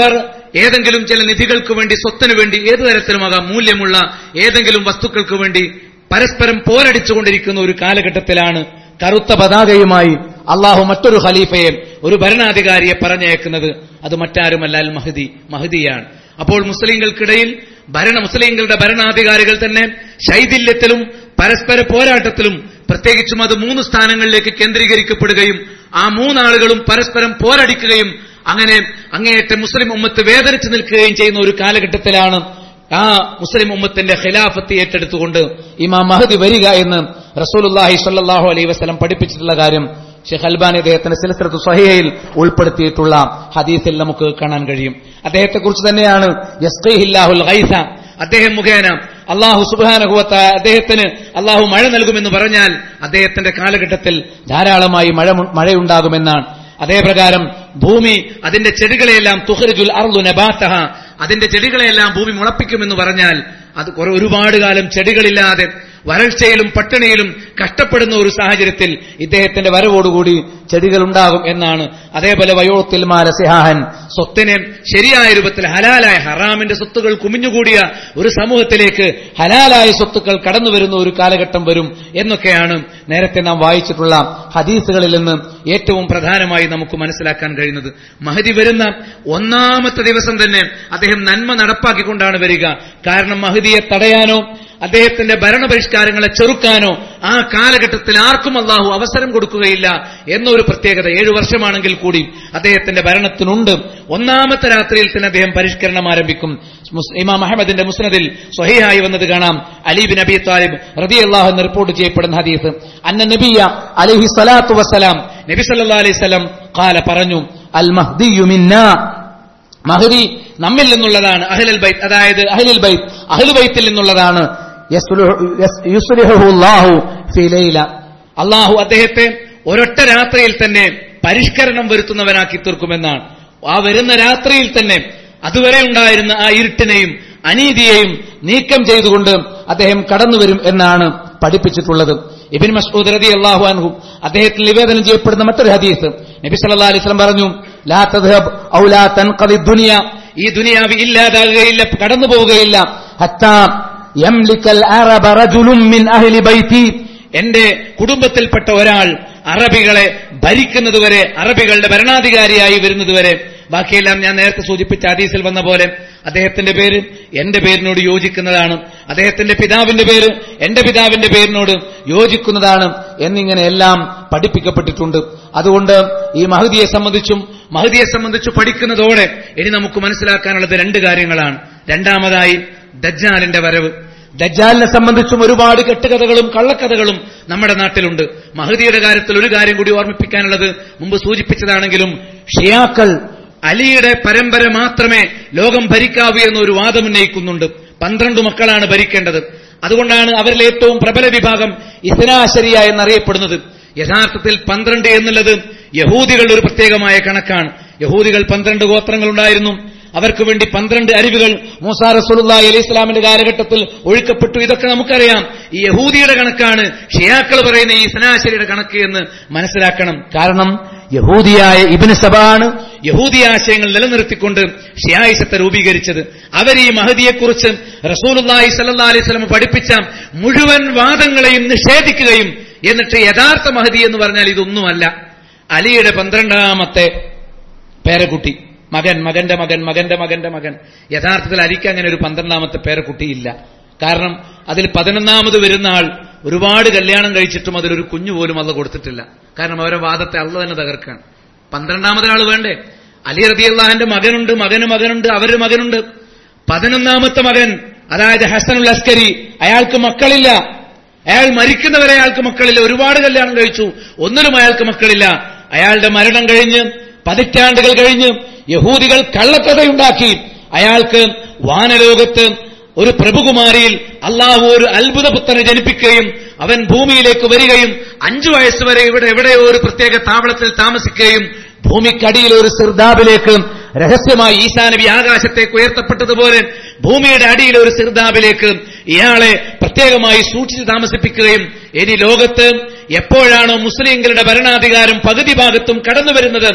ഏതെങ്കിലും ചില നിധികൾക്ക് വേണ്ടി സ്വത്തിനു വേണ്ടി ഏതു തരത്തിലുമാകാം മൂല്യമുള്ള ഏതെങ്കിലും വസ്തുക്കൾക്ക് വേണ്ടി പരസ്പരം പോരടിച്ചുകൊണ്ടിരിക്കുന്ന ഒരു കാലഘട്ടത്തിലാണ് കറുത്ത പതാകയുമായി അള്ളാഹു മറ്റൊരു ഖലീഫയെ ഒരു ഭരണാധികാരിയെ പറഞ്ഞയക്കുന്നത് അത് മറ്റാരുമല്ല അൽ മഹദി മഹദിയാണ് അപ്പോൾ മുസ്ലിങ്ങൾക്കിടയിൽ ഭരണ മുസ്ലിങ്ങളുടെ ഭരണാധികാരികൾ തന്നെ ശൈഥില്യത്തിലും പരസ്പര പോരാട്ടത്തിലും പ്രത്യേകിച്ചും അത് മൂന്ന് സ്ഥാനങ്ങളിലേക്ക് കേന്ദ്രീകരിക്കപ്പെടുകയും ആ മൂന്നാളുകളും പരസ്പരം പോരടിക്കുകയും അങ്ങനെ അങ്ങേയറ്റം മുസ്ലിം ഉമ്മത്ത് വേദനിച്ചു നിൽക്കുകയും ചെയ്യുന്ന ഒരു കാലഘട്ടത്തിലാണ് ആ മുസ്ലിം ഉമ്മത്തിന്റെ ഖിലാഫത്ത് ഏറ്റെടുത്തുകൊണ്ട് ഇമാം മഹദി വരിക എന്ന് റസൂലുല്ലാഹി സ്വല്ലല്ലാഹു അലൈഹി വസല്ലം പഠിപ്പിച്ചിട്ടുള്ള കാര്യം ഷെയ്ഖ് അൽബാനി അദ്ദേഹത്തിന്റെ സിലസ്രത്ത് സഹിഹയിൽ ഉൾപ്പെടുത്തിയിട്ടുള്ള ഹദീസിൽ നമുക്ക് കാണാൻ കഴിയും അദ്ദേഹത്തെക്കുറിച്ച് തന്നെയാണ് യസ്ഖീഹില്ലാഹുൽ ഗൈസ അദ്ദേഹം മുഖേന അള്ളാഹു സുബാനഹുവത്ത അദ്ദേഹത്തിന് അള്ളാഹു മഴ നൽകുമെന്ന് പറഞ്ഞാൽ അദ്ദേഹത്തിന്റെ കാലഘട്ടത്തിൽ ധാരാളമായി മഴ മഴയുണ്ടാകുമെന്നാണ് അതേപ്രകാരം ഭൂമി അതിന്റെ ചെടികളെയെല്ലാം തുഹരിജുൽ അർലു നബാത്തഹ അതിന്റെ ചെടികളെയെല്ലാം ഭൂമി മുളപ്പിക്കുമെന്ന് പറഞ്ഞാൽ അത് കുറെ ഒരുപാട് കാലം ചെടികളില്ലാതെ വരൾച്ചയിലും പട്ടിണിയിലും കഷ്ടപ്പെടുന്ന ഒരു സാഹചര്യത്തിൽ ഇദ്ദേഹത്തിന്റെ വരവോടുകൂടി ചെടികൾ ഉണ്ടാകും എന്നാണ് അതേപോലെ വയോത്തിൽ മാലസിഹാഹൻ സ്വത്തിനെ ശരിയായ രൂപത്തിൽ ഹലാലായ ഹറാമിന്റെ സ്വത്തുകൾ കുമിഞ്ഞുകൂടിയ ഒരു സമൂഹത്തിലേക്ക് ഹലാലായ സ്വത്തുക്കൾ കടന്നു വരുന്ന ഒരു കാലഘട്ടം വരും എന്നൊക്കെയാണ് നേരത്തെ നാം വായിച്ചിട്ടുള്ള ഹദീസുകളിൽ നിന്ന് ഏറ്റവും പ്രധാനമായി നമുക്ക് മനസ്സിലാക്കാൻ കഴിയുന്നത് മഹദി വരുന്ന ഒന്നാമത്തെ ദിവസം തന്നെ അദ്ദേഹം നന്മ നടപ്പാക്കിക്കൊണ്ടാണ് വരിക കാരണം മഹദിയെ തടയാനോ അദ്ദേഹത്തിന്റെ ഭരണപരിഷ്കാരങ്ങളെ ചെറുക്കാനോ ആ കാലഘട്ടത്തിൽ ആർക്കും അള്ളാഹു അവസരം കൊടുക്കുകയില്ല എന്നൊരു പ്രത്യേകത ഏഴു വർഷമാണെങ്കിൽ കൂടി അദ്ദേഹത്തിന്റെ ഭരണത്തിനുണ്ട് ഒന്നാമത്തെ രാത്രിയിൽ തന്നെ അദ്ദേഹം പരിഷ്കരണം ആരംഭിക്കും മുസ്- ഇമാം അഹമ്മദിന്റെ മുസ്നദിൽ സ്വഹീഹായി വന്നത് കാണാം അലീബിൻ അബി താലിബ് റതി അള്ളാഹു എന്ന് റിപ്പോർട്ട് ചെയ്യപ്പെടുന്ന ഹദീസ് അന്ന നബിയ അലഹി സ്വലാത്തു വസ്സലാം നബി സല്ലാ അലൈഹി സ്വലം കാല പറഞ്ഞു അൽ മഹ്ദിയു മിന്നാ മഹദി നമ്മിൽ നിന്നുള്ളതാണ് അഹ്ലൽ ബൈത്ത് അതായത് അഹ്ലുൽ ബൈത്ത് അഹ്ലു ബൈത്തിൽ നിന്നുള്ളതാണ് യസ്ലുഹു- യസ്- യുസ്ലിഹുഹു അല്ലാഹു ഫീ ലൈല. അള്ളാഹു അദ്ദേഹത്തെ ഒരൊറ്റ രാത്രിയിൽ തന്നെ പരിഷ്കരണം വരുത്തുന്നവനാക്കി തീർക്കുമെന്നാണ് ആ വരുന്ന രാത്രിയിൽ തന്നെ അതുവരെ ഉണ്ടായിരുന്ന ആ ഇരുട്ടിനെയും അനീതിയെയും നീക്കം ചെയ്തുകൊണ്ട് അദ്ദേഹം കടന്നുവരും എന്നാണ് പഠിപ്പിച്ചിട്ടുള്ളത് ഇബിൻ മസ്ഊദ് റതി അള്ളാഹു അൻഹു അദ്ദേഹത്തിൽ നിവേദനം ചെയ്യപ്പെടുന്ന മറ്റൊരു ഹദീസ് നബി സല്ലല്ലാഹു അലൈഹി വസല്ലം പറഞ്ഞു ലാ തദ്ഹബ് ഔ ലാ തൻഖദി ദുനിയ ഈ ദുനിയാവ് ഇല്ലാതാകുകയില്ല കടന്നു പോവുകയില്ല ഹത്താ യംലിക്കൽ അറബ റജുലുൻ മിൻ അഹ്ലി ബൈതി എന്റെ കുടുംബത്തിൽപ്പെട്ട ഒരാൾ അറബികളെ ഭരിക്കുന്നതുവരെ അറബികളുടെ ഭരണാധികാരിയായി വരുന്നതുവരെ ബാക്കിയെല്ലാം ഞാൻ നേരത്തെ സൂചിപ്പിച്ച ഹദീസിൽ വന്ന പോലെ അദ്ദേഹത്തിന്റെ പേര് എന്റെ പേരിനോട് യോജിക്കുന്നതാണ് അദ്ദേഹത്തിന്റെ പിതാവിന്റെ പേര് എന്റെ പിതാവിന്റെ പേരിനോട് യോജിക്കുന്നതാണ് എന്നിങ്ങനെ എല്ലാം പഠിപ്പിക്കപ്പെട്ടിട്ടുണ്ട് അതുകൊണ്ട് ഈ മഹദിയെ സംബന്ധിച്ചും മഹദിയെ സംബന്ധിച്ച് പഠിക്കുന്നതോടെ ഇനി നമുക്ക് മനസ്സിലാക്കാനുള്ളത് രണ്ട് കാര്യങ്ങളാണ് രണ്ടാമതായി ദജ്ജാലിന്റെ വരവ് ദജ്ജാലിനെ സംബന്ധിച്ചും ഒരുപാട് കെട്ടുകഥകളും കള്ളക്കഥകളും നമ്മുടെ നാട്ടിലുണ്ട് മഹദിയുടെ കാര്യത്തിൽ ഒരു കാര്യം കൂടി ഓർമ്മിപ്പിക്കാനുള്ളത് മുമ്പ് സൂചിപ്പിച്ചതാണെങ്കിലും ഷിയാക്കൾ അലിയുടെ പരമ്പര മാത്രമേ ലോകം ഭരിക്കാവൂ എന്നൊരു വാദം ഉന്നയിക്കുന്നുണ്ട് പന്ത്രണ്ട് മക്കളാണ് ഭരിക്കേണ്ടത് അതുകൊണ്ടാണ് അവരിൽ ഏറ്റവും പ്രബല വിഭാഗം ഇസ്നാശരിയ എന്നറിയപ്പെടുന്നത് യഥാർത്ഥത്തിൽ പന്ത്രണ്ട് എന്നുള്ളത് യഹൂദികളുടെ ഒരു പ്രത്യേകമായ കണക്കാണ് യഹൂദികൾ പന്ത്രണ്ട് ഗോത്രങ്ങളുണ്ടായിരുന്നു അവർക്ക് വേണ്ടി പന്ത്രണ്ട് അരുവികൾ മൂസാ റസൂലുള്ളാ അലൈഹി ഇസ്ലാമിന്റെ കാലഘട്ടത്തിൽ ഒഴുക്കപ്പെട്ടു ഇതൊക്കെ നമുക്കറിയാം ഈ യഹൂദിയുടെ കണക്കാണ് ഷിയാക്കൾ പറയുന്ന ഈ സനാശരിയുടെ കണക്ക് എന്ന് മനസ്സിലാക്കണം കാരണം യഹൂദിയായ ഇബിന് സബാണ് യഹൂദി ആശയങ്ങൾ നിലനിർത്തിക്കൊണ്ട് ഷിയായിസത്തെ രൂപീകരിച്ചത് അവർ ഈ മഹദിയെക്കുറിച്ച് റസൂലുള്ളാഹി സല്ലല്ലാഹു അലൈഹി വസല്ലം പഠിപ്പിച്ച മുഴുവൻ വാദങ്ങളെയും നിഷേധിക്കുകയും എന്നിട്ട് യഥാർത്ഥ മഹദി എന്ന് പറഞ്ഞാൽ ഇതൊന്നുമല്ല അലിയുടെ പന്ത്രണ്ടാമത്തെ പേരക്കുട്ടി മകൻ മകന്റെ മകൻ മകന്റെ മകന്റെ മകൻ യഥാർത്ഥത്തിൽ അലിക്ക് അങ്ങനെ ഒരു പന്ത്രണ്ടാമത്തെ പേരക്കുട്ടിയില്ല കാരണം അതിൽ പതിനൊന്നാമത് വരുന്ന ആൾ ഒരുപാട് കല്യാണം കഴിച്ചിട്ടും അതിലൊരു കുഞ്ഞു പോലും അല്ല കൊടുത്തിട്ടില്ല കാരണം അവരെ വാദത്തെ അല്ല തന്നെ തകർക്കാണ് പന്ത്രണ്ടാമതൊരാൾ വേണ്ടേ അലി റബി അള്ളാഹിന്റെ മകനുണ്ട് മകന് മകനുണ്ട് അവരുടെ മകനുണ്ട് പതിനൊന്നാമത്തെ മകൻ അതായത് ഹസനുൽ അസ്കരി അയാൾക്ക് മക്കളില്ല അയാൾ മരിക്കുന്നവരെ അയാൾക്ക് മക്കളില്ല ഒരുപാട് കല്യാണം കഴിച്ചു ഒന്നിനും അയാൾക്ക് മക്കളില്ല അയാളുടെ മരണം കഴിഞ്ഞ് പതിറ്റാണ്ടുകൾ കഴിഞ്ഞ് യഹൂദികൾ കള്ളക്കഥയുണ്ടാക്കി അയാൾക്ക് വാനലോകത്ത് ഒരു പ്രഭുകുമാരിയിൽ അള്ളാഹു ഒരു അത്ഭുത പുത്രനെ ജനിപ്പിക്കുകയും അവൻ ഭൂമിയിലേക്ക് വരികയും അഞ്ചു വയസ്സുവരെ ഇവിടെ എവിടെയോ ഒരു പ്രത്യേക താവളത്തിൽ താമസിക്കുകയും ഭൂമിക്കടിയിൽ ഒരു സിർദാബിലേക്ക് രഹസ്യമായി ഈസാ നബി ആകാശത്തേക്ക് ഉയർത്തപ്പെട്ടതുപോലെ ഭൂമിയുടെ അടിയിൽ ഒരു സിർദാബിലേക്ക് ഇയാളെ പ്രത്യേകമായി സൂക്ഷിച്ച് താമസിപ്പിക്കുകയും ഇനി ലോകത്ത് എപ്പോഴാണോ മുസ്ലിങ്ങളുടെ ഭരണാധികാരം പകുതി ഭാഗത്തും കടന്നു വരുന്നത്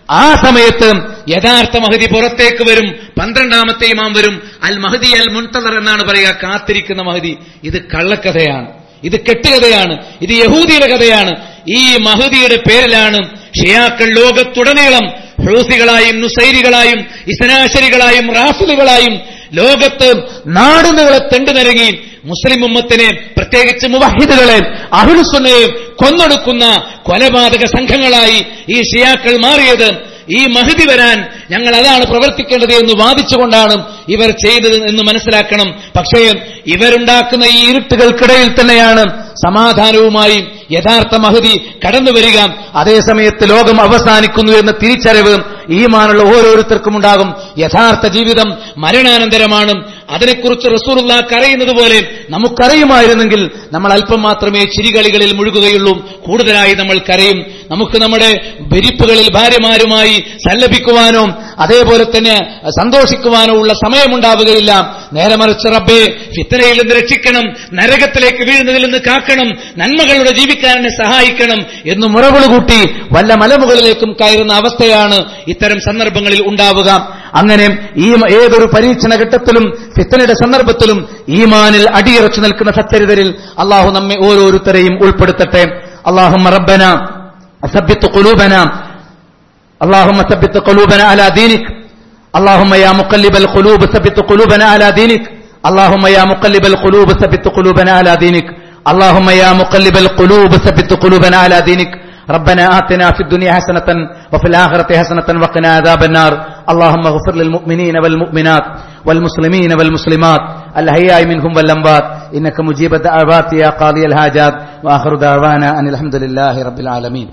ആ സമയത്ത് യഥാർത്ഥ മഹതി പുറത്തേക്ക് വരും പന്ത്രണ്ടാമത്തെ ഇമാം വരും അൽ മഹദി അൽ മുൻതദർ എന്നാണ് പറയുക കാത്തിരിക്കുന്ന മഹദി ഇത് കള്ളക്കഥയാണ് ഇത് കെട്ടുകഥയാണ് ഇത് യഹൂദിയുടെ കഥയാണ് ഈ മഹദിയുടെ പേരിലാണ് ഷിയാക്കൾ ലോകത്തുടനീളം ഹൂസികളായും നുസൈരികളായും ഇസനാശരികളായും റാഫിലുകളായും ലോകത്ത് നാടുകളെ തെണ്ടുനിരങ്ങി മുസ്ലിം ഉമ്മത്തിനെ പ്രത്യേകിച്ച് മുവഹിദുകളെ അഹുൽസുന്നയെ കൊന്നൊടുക്കുന്ന കൊലപാതക സംഘങ്ങളായി ഈ ഷിയാക്കൾ മാറിയത് ഈ മഹതി വരാൻ ഞങ്ങൾ അതാണ് പ്രവർത്തിക്കേണ്ടത് എന്ന് വാദിച്ചുകൊണ്ടാണ് ഇവർ ചെയ്തത് എന്ന് മനസ്സിലാക്കണം പക്ഷേ ഇവരുണ്ടാക്കുന്ന ഈ ഇരുട്ടുകൾക്കിടയിൽ തന്നെയാണ് സമാധാനവുമായി യഥാർത്ഥ മഹതി കടന്നു വരിക അതേസമയത്ത് ലോകം അവസാനിക്കുന്നു എന്ന തിരിച്ചറിവ് ഈമാനുള്ള ഓരോരുത്തർക്കും ഉണ്ടാകും യഥാർത്ഥ ജീവിതം മരണാനന്തരമാണ് അതിനെക്കുറിച്ച് റസൂറുള്ളാക്ക് അറിയുന്നത് പോലെ നമുക്കറിയുമായിരുന്നെങ്കിൽ നമ്മൾ അല്പം മാത്രമേ ചിരികളികളിൽ മുഴുകുകയുള്ളൂ കൂടുതലായി നമ്മൾ കരയും നമുക്ക് നമ്മുടെ വിരിപ്പുകളിൽ ഭാര്യമാരുമായി സല്ലപിക്കുവാനോ അതേപോലെ തന്നെ സന്തോഷിക്കുവാനോ ഉള്ള സമയമുണ്ടാവുകയില്ല നേരെ മറിച്ച് റബ്ബേ ഫിത്തനയിൽ നിന്ന് രക്ഷിക്കണം നരകത്തിലേക്ക് വീഴുന്നതിൽ നിന്ന് കാക്കണം നന്മകളുടെ ജീവിക്കാൻ എന്നെ സഹായിക്കണം എന്ന് മുറവിള് കൂട്ടി വല്ല മലമുകളിലേക്കും കയറുന്ന അവസ്ഥയാണ് ഇത്തരം സന്ദർഭങ്ങളിൽ ഉണ്ടാവുക അങ്ങനെ ഈ ഏതൊരു പരീക്ഷണ ഘട്ടത്തിലും ഫിത്തനയുടെ സന്ദർഭത്തിലും ഈമാനിൽ അടിയുറച്ചു നിൽക്കുന്ന സച്ചരിതരിൽ അള്ളാഹു നമ്മെ ഓരോരുത്തരെയും ഉൾപ്പെടുത്തട്ടെ അള്ളാഹു റബ്ബന ثبت قلوبنا اللهم ثبت قلوبنا على دينك اللهم يا مقلب القلوب ثبت قلوبنا على دينك اللهم يا مقلب القلوب ثبت قلوبنا على دينك اللهم يا مقلب القلوب ثبت قلوبنا على دينك ربنا آتنا في الدنيا حسنة وفي الآخرة حسنة وقنا عذاب النار اللهم اغفر للمؤمنين والمؤمنات والمسلمين والمسلمات الأحياء منهم والأموات إنك مجيب الدعوات يا قاضي الحاجات وآخر دعوانا أن الحمد لله رب العالمين